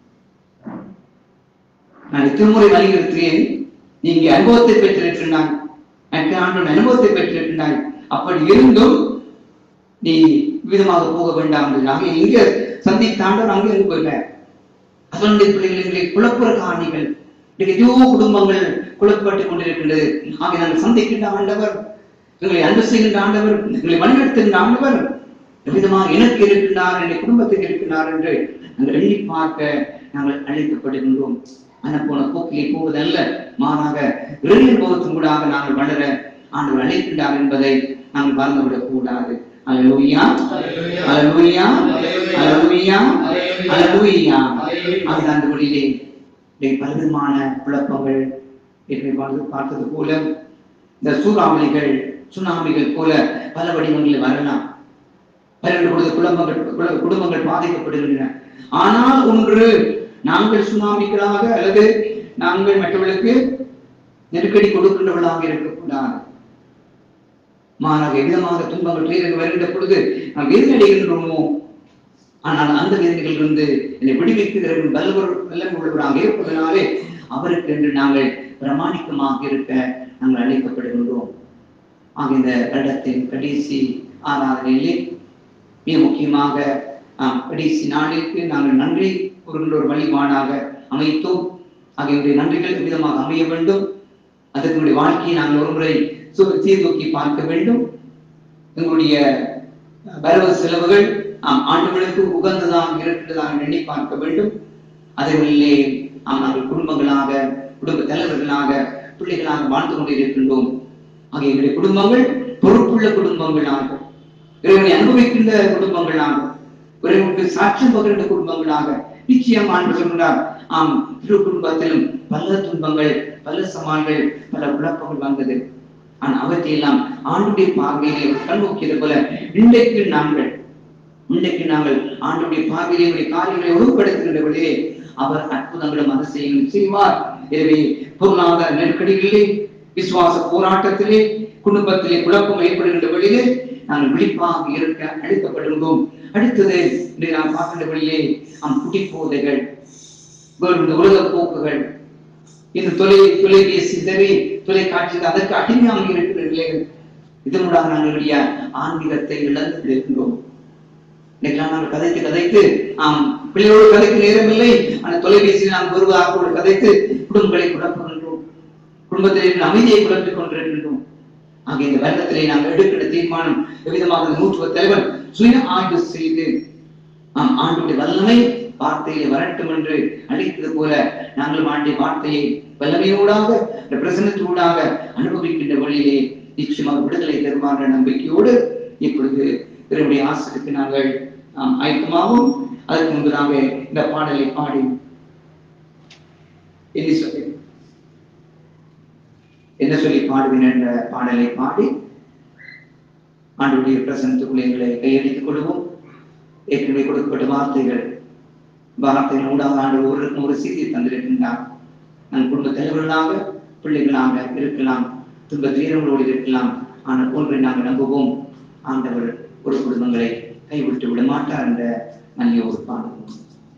நான் எத்தனை முறை வலியுறுத்துகிறேன் நீங்க அனுபவத்தை பெற்றிருக்கின்றாய் எனக்கு ஆண்டவன் அனுபவத்தை பெற்றிருக்கின்றாய் அப்படி இருந்தும் நீ விதமாக போக வேண்டாம் என்றாங்க எங்க சந்தித்தாண்டவர் அங்கே இருந்து போயில அதனுடைய பிள்ளைகள் எங்களை குழப்புற காரணிகள் இன்றைக்கு எத்தனையோ குடும்பங்கள் குழப்பப்பட்டுக் கொண்டிருக்கின்றது ஆகிய நாங்கள் சந்திக்கின்ற ஆண்டவர் எங்களை அன்பு செய்கின்ற ஆண்டவர் எங்களை வழிநடத்துகின்ற ஆண்டவர் விதமாக எனக்கு இருக்கின்றார் என்னுடைய குடும்பத்துக்கு இருக்கின்றார் என்று நாங்கள் எண்ணி பார்க்க நாங்கள் அழைக்கப்படுகின்றோம் ஆனால் போன போக்கிலே போவதல்ல மாறாக இறை அனுபவத்தின் கூடாக நாங்கள் வளர ஆண்டவர் அழைக்கின்றார் என்பதை நாங்கள் மறந்துவிடக் கூடாது அல்லேலூயா அல்லேலூயா அல்லேலூயா அல்லேலூயா அது அந்த வழியிலே இதை பலவிதமான குழப்பங்கள் ஏற்கனவே பார்த்து பார்த்தது போல இந்த சூறாவளிகள் சுனாமிகள் போல பல வடிவங்களில் வரலாம் வருகின்ற பொழுது குடும்பங்கள் குல- குடும்பங்கள் பாதிக்கப்படுகின்றன ஆனால் ஒன்று நாங்கள் சுனாமிகளாக அல்லது நாங்கள் மற்றவர்களுக்கு நெருக்கடி கொடுக்கின்றவர்களாக இருக்கக்கூடாது மாறாக எவ்விதமாக துன்பங்கள் துயரங்கள் வருகின்ற பொழுது நாம் எதிரடைகின்றோமோ ஆனால் அந்த வேதனைகளிலிருந்து என்னை விடுவிக்குகிற வல்லவர் வல்லமை உள்ளவராக இருப்பதனாலே அவருக்கு என்று நாங்கள் பிரமாணிக்கமாக இருக்க நாங்கள் அழைக்கப்படுகின்றோம் ஆக இந்த வருடத்தின் கடைசி ஆராதனையிலே மிக முக்கியமாக ஆம், கடைசி நாளிற்கு நாங்கள் நன்றி கூறுகின்ற ஒரு வழிபாடாக அமைத்தோம் ஆகிய நன்றிகள் விதமாக அமைய வேண்டும் அதற்கு நம்முடைய வாழ்க்கையை நாங்கள் ஒருமுறை சு- சீர்தூக்கி பார்க்க வேண்டும் எங்களுடைய வரவு செலவுகள் ஆம், ஆண்டுகளுக்கு உகந்ததாக இருக்கின்றதாக எண்ணி பார்க்க வேண்டும் அதே வழியிலே ஆம், நாங்கள் குடும்பங்களாக குடும்ப தலைவர்களாக பிள்ளைகளாக வாழ்ந்து கொண்டிருக்கின்றோம் ஆகிய எங்களுடைய குடும்பங்கள் பொறுப்புள்ள குடும்பங்களாக இறைவனை அனுபவிக்கின்ற குடும்பங்களாக இறைவனுக்கு சாட்சியம் பகிர்ந்த குடும்பங்களாக நிச்சயம் ஆண்டு சொல்கிறார் ஆம் திரு குடும்பத்திலும் பல துன்பங்கள் பல சவால்கள் பல குழப்பங்கள் வந்தது ஆனால் அவற்றையெல்லாம் ஆண்டுடைய பார்வையிலே கண்ணோக்கியது போல இன்றைக்கு நாங்கள் இன்றைக்கு நாங்கள் ஆண்டுடைய பார்வையிலே எங்களுடைய காரியங்களை ஒழுங்குபடுத்துகின்ற பொழுதே அவர் அற்புதங்களும் அதிசயங்களும் செய்வார் எனவே பொருளாதார நெருக்கடிகளிலே விசுவாச போராட்டத்திலே குடும்பத்திலே குழப்பம் ஏற்படுகின்ற பொழுது நாங்கள் விழிப்பாக இருக்க அழைக்கப்படுகின்றோம் அடுத்தது இன்று நாம் பார்க்கின்ற வழியே நம் குடிப்போதைகள் வேறு உலக போக்குகள் இந்த தொலை தொலைபேசி திரை தொலைக்காட்சி அதற்கு அடிமையாக இருக்கிற நிலைகள் இதனூடாக நாங்களுடைய ஆன்மீகத்தை இழந்து இருக்கின்றோம் இன்னைக்கெல்லாம் நாங்கள் கதைத்து கதைத்து ஆம் பிள்ளையோடு கதைக்கு நேரமில்லை ஆனால் தொலைபேசியில் நாம் ஒருவராக கதைத்து குடும்பங்களை குழப்புகின்றோம் குடும்பத்தில் இருக்கிற அமைதியை குழப்பிக் கொண்டிருக்கின்றோம் ஆகிய இந்த வருடத்திலே நாங்கள் எடுக்கிற தீர்மானம் எவ்விதமாக நூற்றுவ தலைவர் சுய ஆய்வு செய்து நாம் ஆண்டுடைய வல்லமை வார்த்தையை வரட்டும் என்று அழைத்தது போல நாங்கள் ஆண்டிய வார்த்தையை வல்லமையோடாக இந்த பிரசனத்தோடாக அனுபவிக்கின்ற வழியிலே நிச்சயமாக விடுதலை தருவார் என்ற நம்பிக்கையோடு இப்பொழுது இவருடைய ஆசிரியருக்கு நாங்கள் நாம் ஆயத்தமாகவும் அதற்கு முன்பதாக இந்த பாடலை பாடி என்ன சொல்லி என்ன சொல்லி பாடுவேன் என்ற பாடலை பாடி ஆண்டுடைய பிரசனத்துக்குள்ளே எங்களை கையெழுத்துக் கொள்வோம் ஏற்கனவே கொடுக்கப்பட்ட வார்த்தைகள் வார்த்தைகள் ஊடாக ஆண்டு ஒரு ஒரு செய்தியை தந்திருக்கின்றார் நம் குடும்ப தலைவர்களாக பிள்ளைகளாக இருக்கலாம் துன்ப துயரங்களோடு இருக்கலாம் ஆனால் ஒன்றை நாங்கள் நம்புவோம் ஆண்டவர் ஒரு குடும்பங்களை கைவிட்டு விட மாட்டார் என்ற நன்றியோடு பாடுவோம்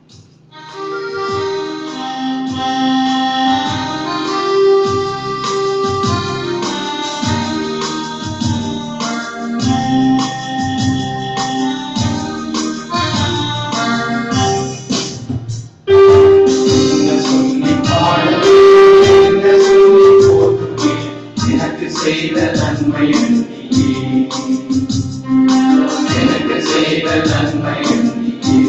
என்ன சொல்லி பாடுவே என்ன சொல்லி போற்றுவே எனக்கு செய்த நன்மை எண்ணியே எனக்கு செய்த நன்மை எண்ணியே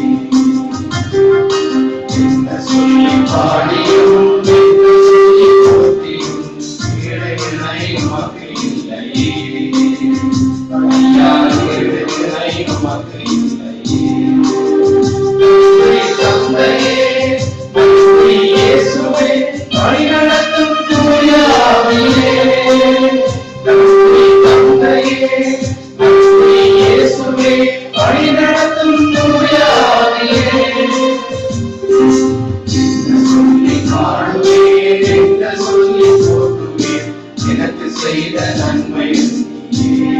என்ன சொல்லி பாடியும் என்ன சொல்லி போற்றியும் ஏழைகளை உமக்கு இல்லையே ஐயா ஏழைகளை உமக்கு இல்லையே நன்றி தந்தையே நன்றி இயேசுவே வழிநடத்தும் தூய ஆவியே நன்றி தந்தையே நன்றி இயேசுவே வழிநடத்தும் தூய ஆவியே என்ன சொல்லி பாடுவேன் என்ன சொல்லி போற்றுவேன் எனக்கு செய்த நன்மை நீயே.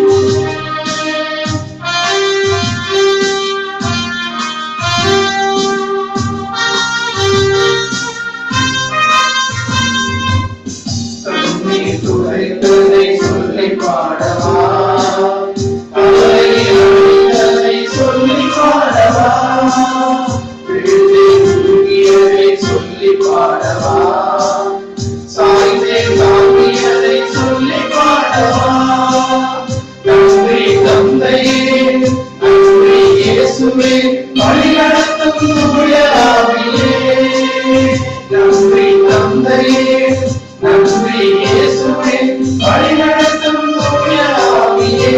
கண்ணீர் துடைத்ததை சொல்லி பாடவா அவரை அழைத்ததை சொல்லி பாடவா விழுதை உருகியதை சொல்லி பாடவா சாய்ந்தே தாங்கியதை சொல்லி பாடவா நன்றி தந்தையே நன்றி இயேசுவே வழிநடத்தும் தூய ஆவியே நன்றி தந்தையே நன்றி இயேசுவே வழிநடத்தும் தூய ஆவியே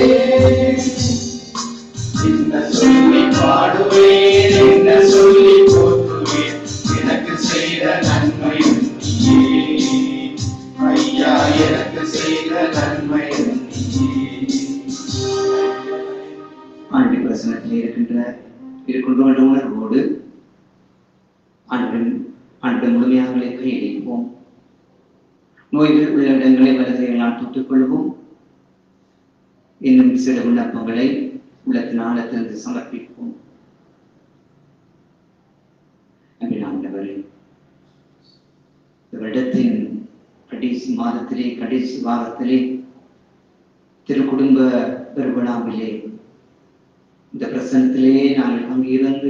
என்ன சொல்லி பாடுவேன் என்ன சொல்லி போற்றுவேன் எனக்கு செய்த நன்மை நீயே ஐயா எனக்கு செய்த நன்மை நீயே ஆண்டு பிரசனத்தில் இருக்கின்ற இருக்கின்ற என்ற உணர்வோடு ஆண்டு ஆண்டு முழுமையாக கையளிப்போம் நோய்கள் உள்ள இடங்களை வலதைகளால் தொட்டுக் கொள்வோம் இன்னும் சில விண்ணப்பங்களை உள்ளத்தின் ஆழத்திலிருந்து சமர்ப்பிப்போம் அன்பின் ஆண்டவரே இந்த வருடத்தின் கடைசி மாதத்திலே கடைசி வாரத்திலே திருக்குடும்ப பெருவிழாவிலே இந்த பிரசனத்திலே நாங்கள் அங்கிருந்து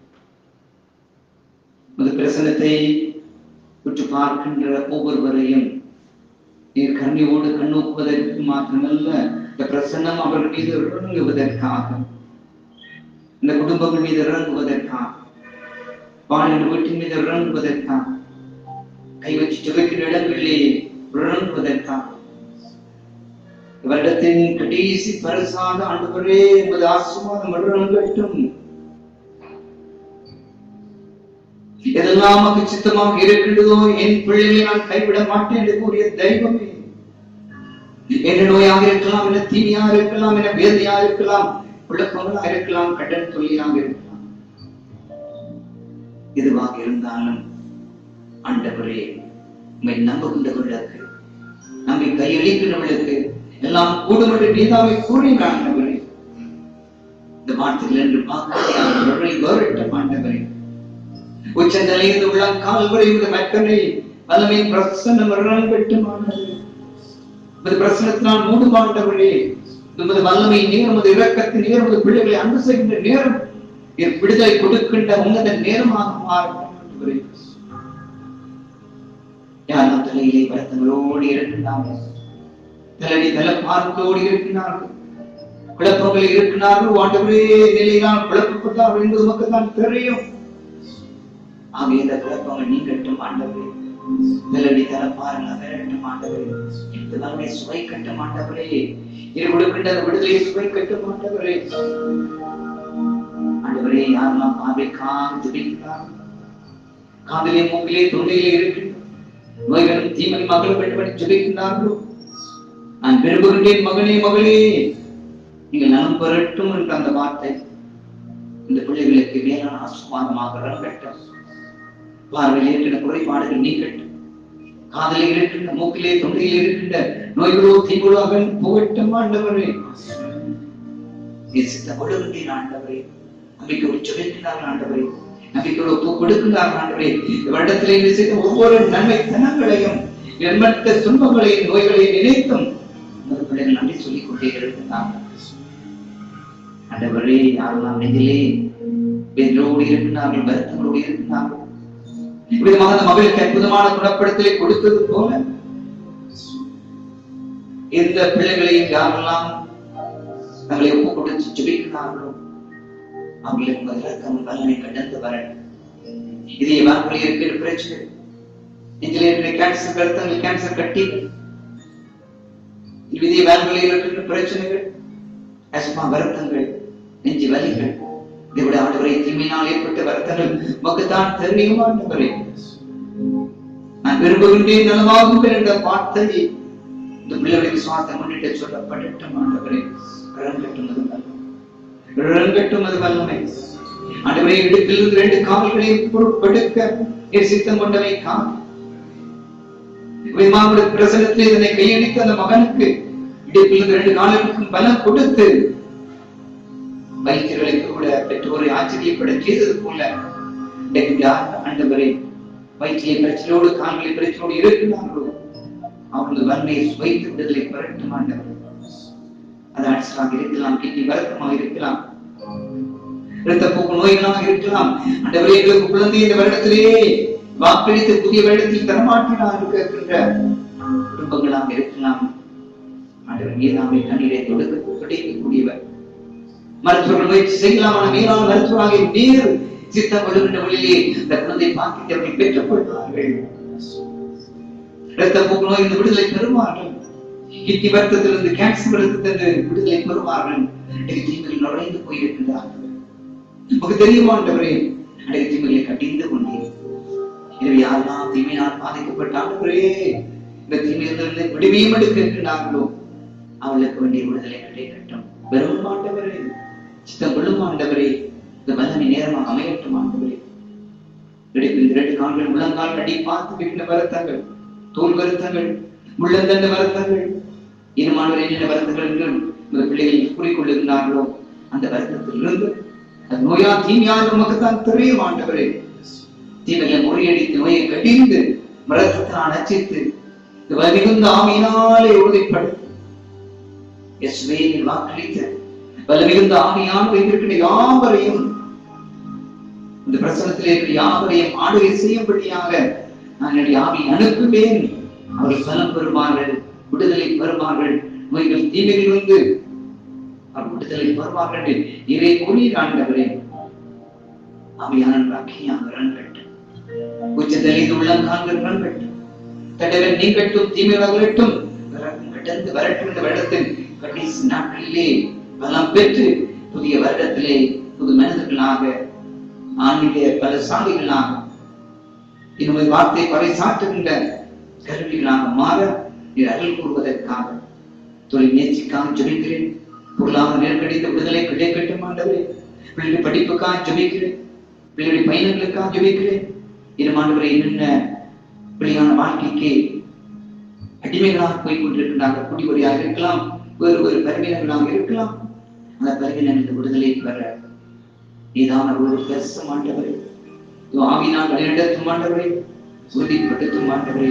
அந்த பிரசனத்தை உற்று பார்க்கின்ற ஒவ்வொருவரையும் நீர் கண்ணியோடு கண்ணோக்குவதற்கு மாத்திரமல்ல இந்த பிரசன்னம் அவர்கள் மீது இறங்குவதற்காக இந்த குடும்பங்கள் மீது இறங்குவதற்காக வாழ்ந்த வீட்டின் மீது இறங்குவதற்காக கை வச்சு ஜெபிக்கிற இடங்களிலே உணர்வதற்காக வருடத்தின் கடைசி பரிசாக ஆண்டவரே உமது ஆசீர்வாதம் வளரங்கட்டும் எதெல்லாம் உமக்கு சித்தமாக இருக்கின்றதோ என் பிள்ளைகளை நான் கைவிட மாட்டேன் என்று கூறிய தெய்வமே என்ன நோயாக இருக்கலாம் என்ன தீனியா இருக்கலாம் என்ன வேதையா இருக்கலாம் குழப்பங்களா இருக்கலாம் கடன் தொழிலாக இருக்கலாம் எதுவாக இருந்தாலும் ஆண்டவரே உண்மை நம்புகின்றவர்களுக்கு நம்மை கையளிக்கிறவர்களுக்கு எல்லாம் கூடும் என்று நீதாவை கூறின ஆண்டவரே இந்த வார்த்தைகள் என்று பார்க்கிறவர்களை வேறிட்ட ஆண்டவரே உச்சந்தலையில் உள்ள கால் வரை இந்த மக்கனை வல்லமை பிரசன்னம் மரணம் பெட்டும் ஆண்டவரே உமது பிரசனத்தினால் மூடும் ஆண்டவரே உமது வல்லமை நேரம் உமது இரக்கத்தின் நேரம் உமது பிள்ளைகளை அன்பு செய்கின்ற நேரம் என் விடுதலை கொடுக்கின்ற உன்னத நேரமாக மாறட்டும் ஆண்டவரே யாரும் தலையிலே வருத்தங்களோடு இருக்கின்றார்கள் தலையடி தலை பார்த்தோடு இருக்கின்றார்கள் குழப்பங்கள் இருக்கிறார்கள் ஆண்டவரே நிலையினால் குழப்பப்பட்டார்கள் என்பது உமக்கு தான் தெரியும் ஆகிய இந்த குழப்பங்கள் நீங்கட்டும் ஆண்டவரே நிலடி தர பாருங்க விரட்டும் ஆண்டவரே இந்த நன்மை சுவை கட்டும் ஆண்டவரே இது கொடுக்கின்ற அந்த விடுதலை சுவை கட்டும் ஆண்டவரே ஆண்டவரே யாரெல்லாம் காதை காந்து ஜெபிக்கிறார் காதலே மூக்கிலே தொண்டையிலே இருக்கின்ற நோய்களும் தீமை மகள் வேண்டும் ஜெபிக்கின்றார்களோ நான் விரும்புகின்றேன் மகனே மகளே நீங்கள் நலம் பெறட்டும் என்ற அந்த வார்த்தை இந்த பிள்ளைகளுக்கு வேளாண் ஆசுவாதமாக ரங்கட்டும் பார்வையில் இருக்கின்ற குறைபாடுகள் நீக்கட்டும் காதலில் இருக்கின்ற மூக்கிலே தொண்டையில் இருக்கின்ற நோய்களோ தீங்களோ அவன் புகட்டும் ஆண்டவரே நேசித்த கொடுக்கின்றேன் ஆண்டவரே நம்பிக்கையோடு ஜெபிக்கிறார்கள் ஆண்டவரே நம்பிக்கையோடு ஒப்பு கொடுக்கிறார்கள் ஆண்டவரே இந்த வருடத்திலே நீர் செய்த ஒவ்வொரு நன்மை தனங்களையும் எண்ணற்ற துன்பங்களையும் நோய்களையும் நினைத்தும் உமது பிள்ளைகள் நன்றி சொல்லிக் கொண்டே இருக்கிறார்கள் ஆண்டவரே யாரெல்லாம் நெஞ்சிலே வென்றோடு இருக்கிறார்கள் வருத்தங்களோடு இருக்கிறார்கள் விதமாக அந்த மகளுக்கு அற்புதமான குணப்படுத்தலை கொடுத்தது போல இந்த பிள்ளைகளையும் யாரெல்லாம் தங்களை ஒப்பு கொடுத்து ஜெபிக்கிறார்களோ அவங்களுக்கு உங்கள் இறக்கம் வல்லமை கடந்து வரணும் இதே வாக்குகளில் இருக்கிற பிரச்சனை நெஞ்சில் இருக்கிற கேன்சர் கருத்தங்கள் கேன்சர் கட்டி இதே வேல்களில் இருக்கின்ற பிரச்சனைகள் அஸ்மா வருத்தங்கள் நெஞ்சு வலிகள் இதை விட ஆண்டவரை தீமையினால் ஏற்பட்ட வருத்தங்கள் உமக்குத்தான் தெரியும் ஆண்டவரே நான் விரும்புகின்றேன் நலமாகும் என்ற வார்த்தை இந்த பிள்ளைகளின் சுவாசம் முன்னிட்டு சொல்லப்படட்டும் ஆண்டவரே இறங்கட்டும் அது வல்லமை இறங்கட்டும் அது வல்லமை ஆண்டவரே இடுப்பிலிருந்து ரெண்டு கால்களையும் பொறுப்பெடுக்க என் சித்தம் கொண்டவை கால் விமானுடைய பிரசனத்தில் இதனை கையடித்து அந்த மகனுக்கு இடுப்பிலிருந்து ரெண்டு கால்களுக்கும் பலம் கொடுத்து வைத்தியர்களை கூட பெற்றோரை ஆச்சரியப்பட செய்தது போல இன்றைக்கு யார் ஆண்டவரே வயிற்றிலே பிரச்சனையோடு கால்களை பிரச்சனையோடு இருக்கிறார்களோ அவர்களது வன்மையை சுவைத்து விடுதலை பெறட்டும் ஆண்டவர் அது அடிசலாக இருக்கலாம் கிட்னி வருத்தமாக இருக்கலாம் இரத்தப்போக்கு நோய்களாக இருக்கலாம் ஆண்டவரே எங்களுக்கு குழந்தை இந்த வருடத்திலே வாக்களித்து புதிய வருடத்தில் தரமாற்றினார் இருக்கின்ற குடும்பங்களாக இருக்கலாம் ஆண்டவர் மீதாமை கண்ணீரை தொடுக்க துடைக்கக்கூடியவர் மருத்துவர்கள் முயற்சி செய்யலாம் ஆனால் மேலான மருத்துவராக நீர் சித்தம் விழுகின்ற வழியிலே இந்த குழந்தை பாக்கியத்தை அவர்கள் பெற்றுக் கொள்வார்கள் இரத்த போக்கு நோய் இந்த விடுதலை பெறுவார்கள் கிட்னி வருத்தத்திலிருந்து கேன்சர் வருத்தத்திலிருந்து விடுதலை பெறுவார்கள் இன்றைக்கு தீமையில் நுழைந்து போயிருக்கின்றார்கள் நமக்கு தெரியுமாண்டவரே அன்றைக்கு தீமைகளை கட்டிந்து கொண்டேன் எனவே யாரெல்லாம் தீமையினால் பாதிக்கப்பட்ட ஆண்டவரே இந்த தீமையிலிருந்து விடுமையும் எடுக்க இருக்கின்றார்களோ அவளுக்கு வேண்டிய விடுதலை கிடைக்கட்டும் வெறும் ஆண்டவரே சித்தம் கொள்ளும் ஆண்டவரே இந்த வல்லமை நேரமாக அமையட்டும் ஆண்டவரே இடுப்பில் இரண்டு கால்கள் முழங்கால் அடி பார்த்து விட்ட வருத்தங்கள் தோல் வருத்தங்கள் முள்ளந்தண்டு வருத்தங்கள் இனமானவர் என்னென்ன வருத்தங்கள் என்று இந்த பிள்ளைகள் கூறிக்கொள்ளுகிறார்களோ அந்த வருத்தத்திலிருந்து அது நோயா தீமையா நமக்குத்தான் தெரியும் ஆண்டவரே தீமைகளை முறியடித்து நோயை கடிந்து மரத்தினால் அச்சித்து இந்த மிகுந்த ஆமையினாலே உறுதிப்படுத்தி இயேசுவே நீர் வாக்களித்த வல்ல மிகுந்த ஆவியான வைத்திருக்கிற யாவரையும் இந்த பிரசனத்திலே இருக்கிற யாவரையும் ஆளுகை செய்யும்படியாக நான் என்னுடைய ஆவியை அனுப்புவேன் அவர்கள் பலம் பெறுவார்கள் விடுதலை பெறுவார்கள் நோய்கள் தீமைகள் வந்து அவர் விடுதலை பெறுவார்கள் என்று இறை கூறி ஆண்டவரே ஆவியான அக்கியாக ரன்கட்டும் உச்சத்தலை உள்ளங்கால்கள் ரன்கட்டும் தடவை நீங்கட்டும் தீமைகள் அகலட்டும் வரட்டும், கடந்து வரட்டும் இந்த வருடத்தின் கடைசி நாட்களிலே பலம் பெற்று புதிய வருடத்திலே புது மனிதர்களாக ஆன்மீக பல சாலைகளாக என்னுடைய வார்த்தை பறை சாற்றுகின்ற கருவிகளாக மாற நீர் அருள் கூறுவதற்காக தொழில் முயற்சிக்காக ஜெபிக்கிறேன் பொருளாதார நெருக்கடித்த விடுதலை கிடைக்கட்டும் ஆண்டவரே பிள்ளைகள் படிப்புக்காக ஜெபிக்கிறேன் பிள்ளைகளுடைய பயணங்களுக்காக ஜெபிக்கிறேன் இருமாண்டவரை என்னென்ன பிள்ளையான வாழ்க்கைக்கு அடிமைகளாக போய் கொண்டிருக்கிறார்கள் குடிவரியாக இருக்கலாம் வேறு வேறு பருவினர்களாக இருக்கலாம் அந்த பருவினர்களுக்கு விடுதலை பெற நீதான ஒரு பேச மாட்டவரே ஆவினால் வழிநடத்தும் ஆண்டவரே உறுதிப்படுத்தும் ஆண்டவரே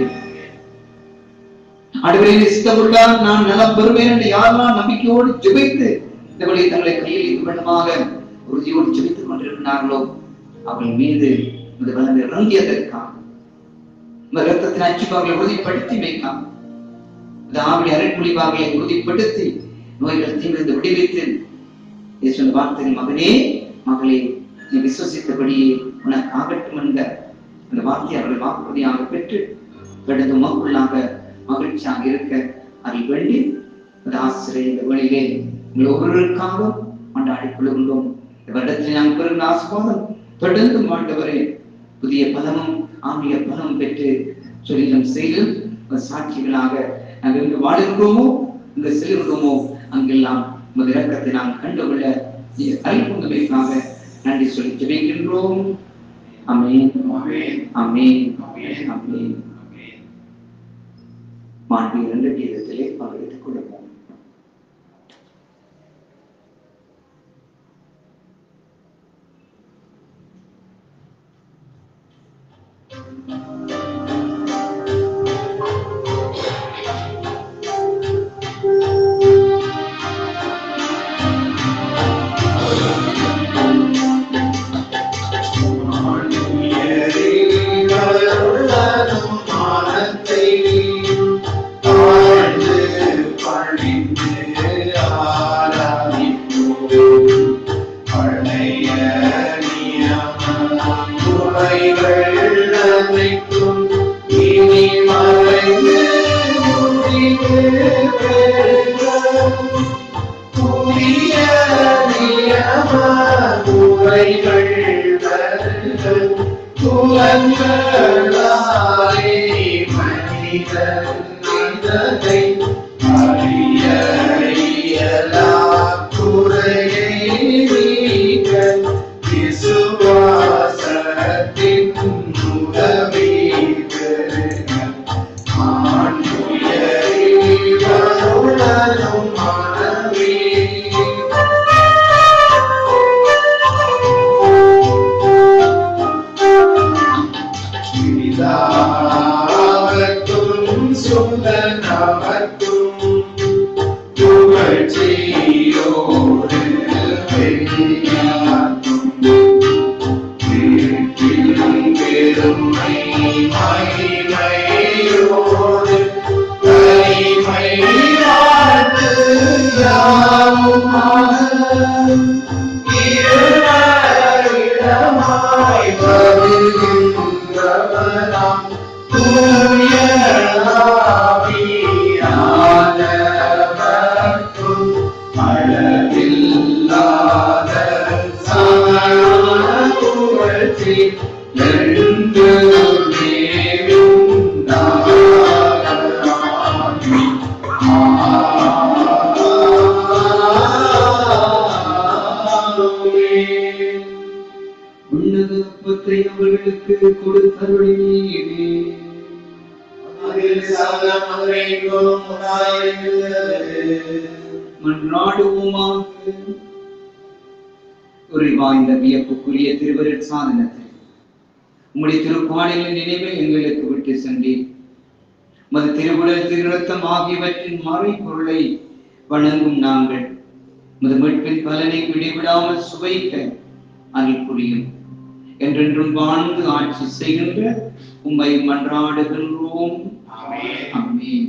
ஆண்டவரே சித்தப்பட்டால் நான் நலம் பெறுவேன் என்று யாரெல்லாம் நம்பிக்கையோடு ஜெபித்து இந்த வழி தங்களை கையில் இவ்வளமாக உறுதியோடு ஜெபித்துக் கொண்டிருக்கிறார்களோ அவர்கள் மீது இந்த வளம் இறங்கியதற்காக இந்த ரத்தத்தின் அச்சுப்பார்களை உறுதிப்படுத்தி வைக்கலாம் இந்த ஆவணி அரைக்குழிவார்களை உறுதிப்படுத்தி நோய்கள் தீவிரந்து விடுவித்து இயேசுவின் வார்த்தையின் மகனே மகளே நீ விசுவசித்தபடியே உனக்கு ஆகட்டும் என்ற அந்த வார்த்தையை அவர்கள் வாக்குறுதியாக பெற்று கடந்த மக்களாக மகிழ்ச்சியாக இருக்க அதை வேண்டி அந்த ஆசிரியர் இந்த வழியிலே உங்கள் ஒவ்வொருவருக்காகவும் கொண்டாடிக் கொள்கின்றோம் இந்த வருடத்தில் நாங்கள் பெறுகிற ஆசிர்வாதம் தொடர்ந்து ஆண்டவரே புதிய பலமும் ஆன்மீக பலம் பெற்று சொல்லிலும் செய்து ஒரு சாட்சிகளாக நாங்கள் எங்கு வாழுகிறோமோ இங்கு செல்கிறோமோ அங்கெல்லாம் உமது இரக்கத்தை நாம் கண்டுகொள்ள நீர் அருள்புந்தமைக்காக நன்றி சொல்லி ஜெபிக்கின்றோம் அமேன் ஆமென். அமேன் ஆமென். அமேன் மாண்பு இரண்டு கீதத்திலே பங்கெடுத்துக் கொள்ளுவோம் புதிய நியம முறைகள் வருக புலன்களாலே மனிதன் மனதை அறிய இயலா குறையை நீக்க விசுவாசத்தின் உதவி பெறுக. ஆண்டுயரி வருளரும் மனமே பிதாவர்க்கும் சுதனவர்க்கும் புகழ்ச்சியோடு வெள்ளியாக்கும் வீட்டிலும் பெருமை மகிமையோடு தனிமை வாழ்த்து யாவுமாக இருவரிடமாய் வருகின்றவனாம் தூய ஆவியானவர்க்கும் அளவில்லாத சமமான புகழ்ச்சி என்று உன்னதத்தை அவர்களுக்கு கொடுத்தருளினீரே மன்றாடுவோமாக ஒரு வாய்ந்த வியப்புக்குரிய திருவருட் சாதனத்தை உம்முடைய திருப்பாடலின் நினைவை எங்களுக்கு விட்டு சென்றேன் மது திருவுடல் திருரத்தம் ஆகியவற்றின் மறைபொருளை வணங்கும் நாங்கள் மது மீட்பின் பலனை விடைவிடாமல் சுவைக்க அருள் புரியும் என்றென்றும் வாழ்ந்து ஆட்சி செய்கின்ற உம்மை மன்றாடுகின்றோம் ஆமென். ஆமென்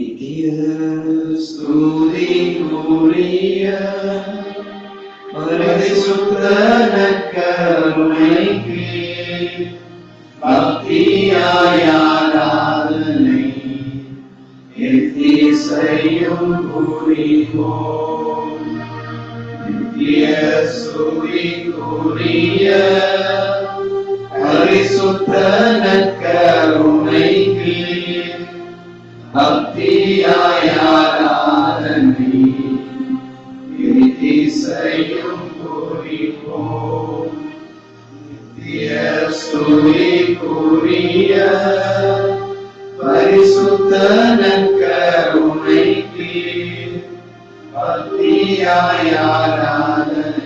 நித்திய ஸ்துதிக்குரிய பரிசுத்த நற்கருணைக்கு பக்தியாய் ஆராதனை எத்திசையும் புரிவோம் நித்திய ஸ்துதிக்குரிய பரிசுத்த நற்கருணைக்கு பக்தியாய் ஆராதனை எத்திசையும் புரிவோம் நித்திய ஸ்துதிக்குரிய பரிசுத்த நற்கருணைக்கு பக்தியாய் ஆராதனை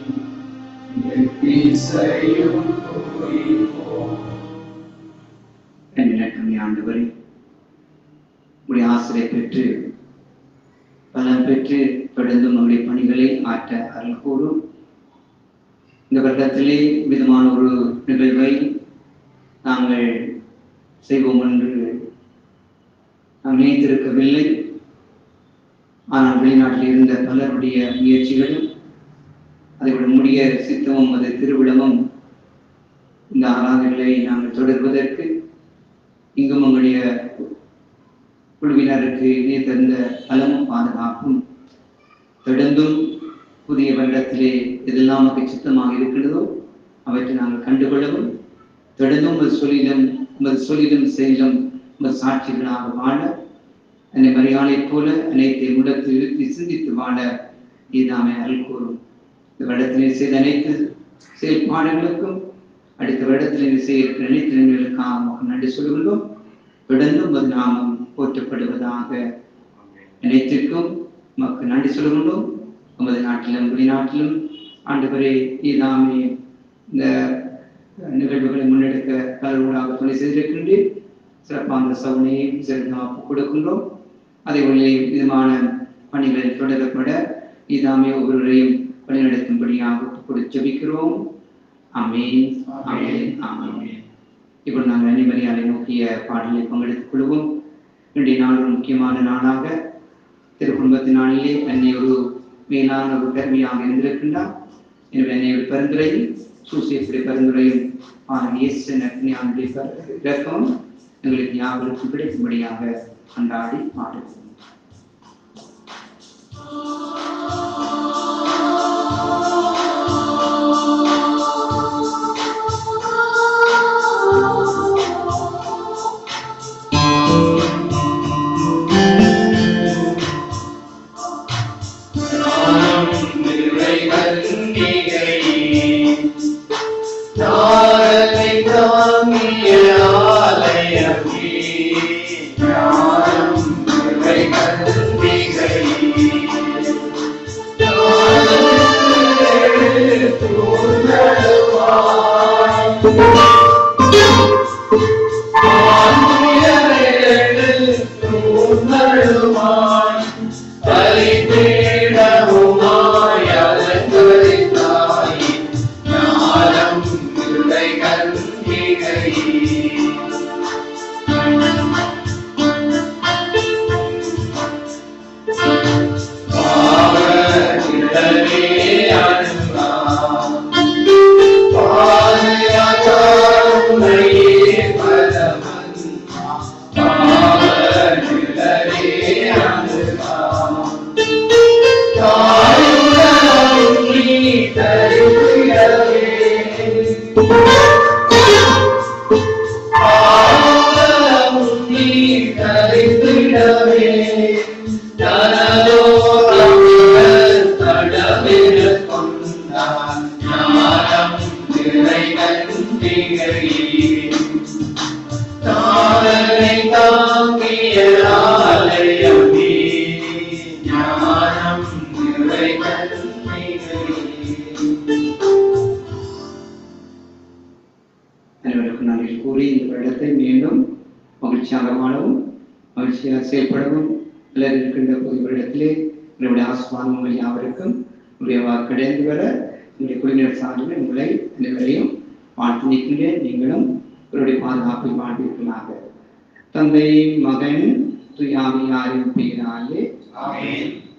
எத்திசையும் புரிவோம் என்னிடம் ஆண்டவரே உடைய ஆசிரியை பெற்று பலம் பெற்று தொடர்ந்து நம்முடைய பணிகளை ஆற்ற அருள் கூறும் இந்த வருடத்திலே விதமான ஒரு நிகழ்வை நாங்கள் செய்வோம் என்று நாம் நினைத்திருக்கவில்லை ஆனால் வெளிநாட்டில் இருந்த பலருடைய முயற்சிகளும் அதை முடிய சித்தமும் அது திருவிழமும் இந்த ஆராதனைகளை நாங்கள் தொடர்வதற்கு இங்கும் உங்களுடைய குழுவினருக்கு நீ தந்த பலமும் பாதுகாப்பும் தொடர்ந்தும் புதிய வருடத்திலே எதெல்லாம் நமக்கு சித்தமாக இருக்கிறதோ அவற்றை நாங்கள் கண்டுகொள்ளவும் தொடர்ந்தும் உமது சொல்லிலும் உமது சொல்லிலும் செயலும் உமது சாட்சிகளாக வாழ என்னை மரியாதைப் போல அனைத்தை முடத்து இழுத்தி சிந்தித்து வாழ நீதாமே அருள் கூறும் இந்த வருடத்திலே செய்த அனைத்து செயல்பாடுகளுக்கும் அடுத்த வருடத்தில் செய்ய இருக்கிற அனைத்து நிலைகளுக்காக உமக்கு நன்றி சொல்லுகின்றோம் தொடர்ந்து உமது நாமம் போற்றப்படுவதாக அனைத்திற்கும் உமக்கு நன்றி சொல்லுகின்றோம் உமது நாட்டிலும் வெளிநாட்டிலும் ஆண்டவரே நீதாமே இந்த நிகழ்வுகளை முன்னெடுக்க கலர்களாக துணை செய்திருக்கின்றேன் சிறப்பான சவுனையை சிறப்பாக கொடுக்கின்றோம் அதே போல விதமான பணிகள் தொடரப்பட இதாமே ஒவ்வொருவரையும் வழிநடத்தும்படியாக கொடுத்து ஜெபிக்கிறோம் ஆமென் ஆமென் ஆமென் இப்போ நாங்கள் அனிமரியாலை நோக்கிய பாடலை பங்கெடுத்துக் கொள்வோம் இன்றைய நாள் ஒரு முக்கியமான நாளாக திருக்குடும்பத்தின் நாளிலே என்னை ஒரு மேலான ஒரு கருவியாக இருந்திருக்கின்றார் எனவே என்னை ஒரு பரிந்துரையும் சூசியத்துடைய பரிந்துரையும் ஆனால் இயேசு நக்னியானுடைய இறக்கம் எங்களுக்கு ஞாபகத்துக்கு கிடைக்கும்படியாக கொண்டாடி பாடுவோம் ஞானம் நிறை கன்னிகை தாரலை தாங்கிய ஆலயமே ஞானம் நிறை கன்னிகை தாரனை தாங்கிய ஆலயமே ஞானம் நிறை கன்னிகை அனைவருக்கும் நன்றி கூறி இந்த வருடத்தை மீண்டும் மகிழ்ச்சியாக வாழவும் மகிழ்ச்சியாக செயல்படவும் எல்லாரும் இருக்கின்ற புது வருடத்திலே உங்களுடைய ஆஸ்வாதங்கள் யாவருக்கும் உங்களுடைய வாக்கடைந்து வர உங்களுடைய குழுவினர் சார்பில் உங்களை அனைவரையும் வாழ்த்து நிற்கின்றேன் நீங்களும் உங்களுடைய பாதுகாப்பை வாழ்வீர்களாக தந்தை மகன் துயாமியாரின் பெயராலே ஆமென்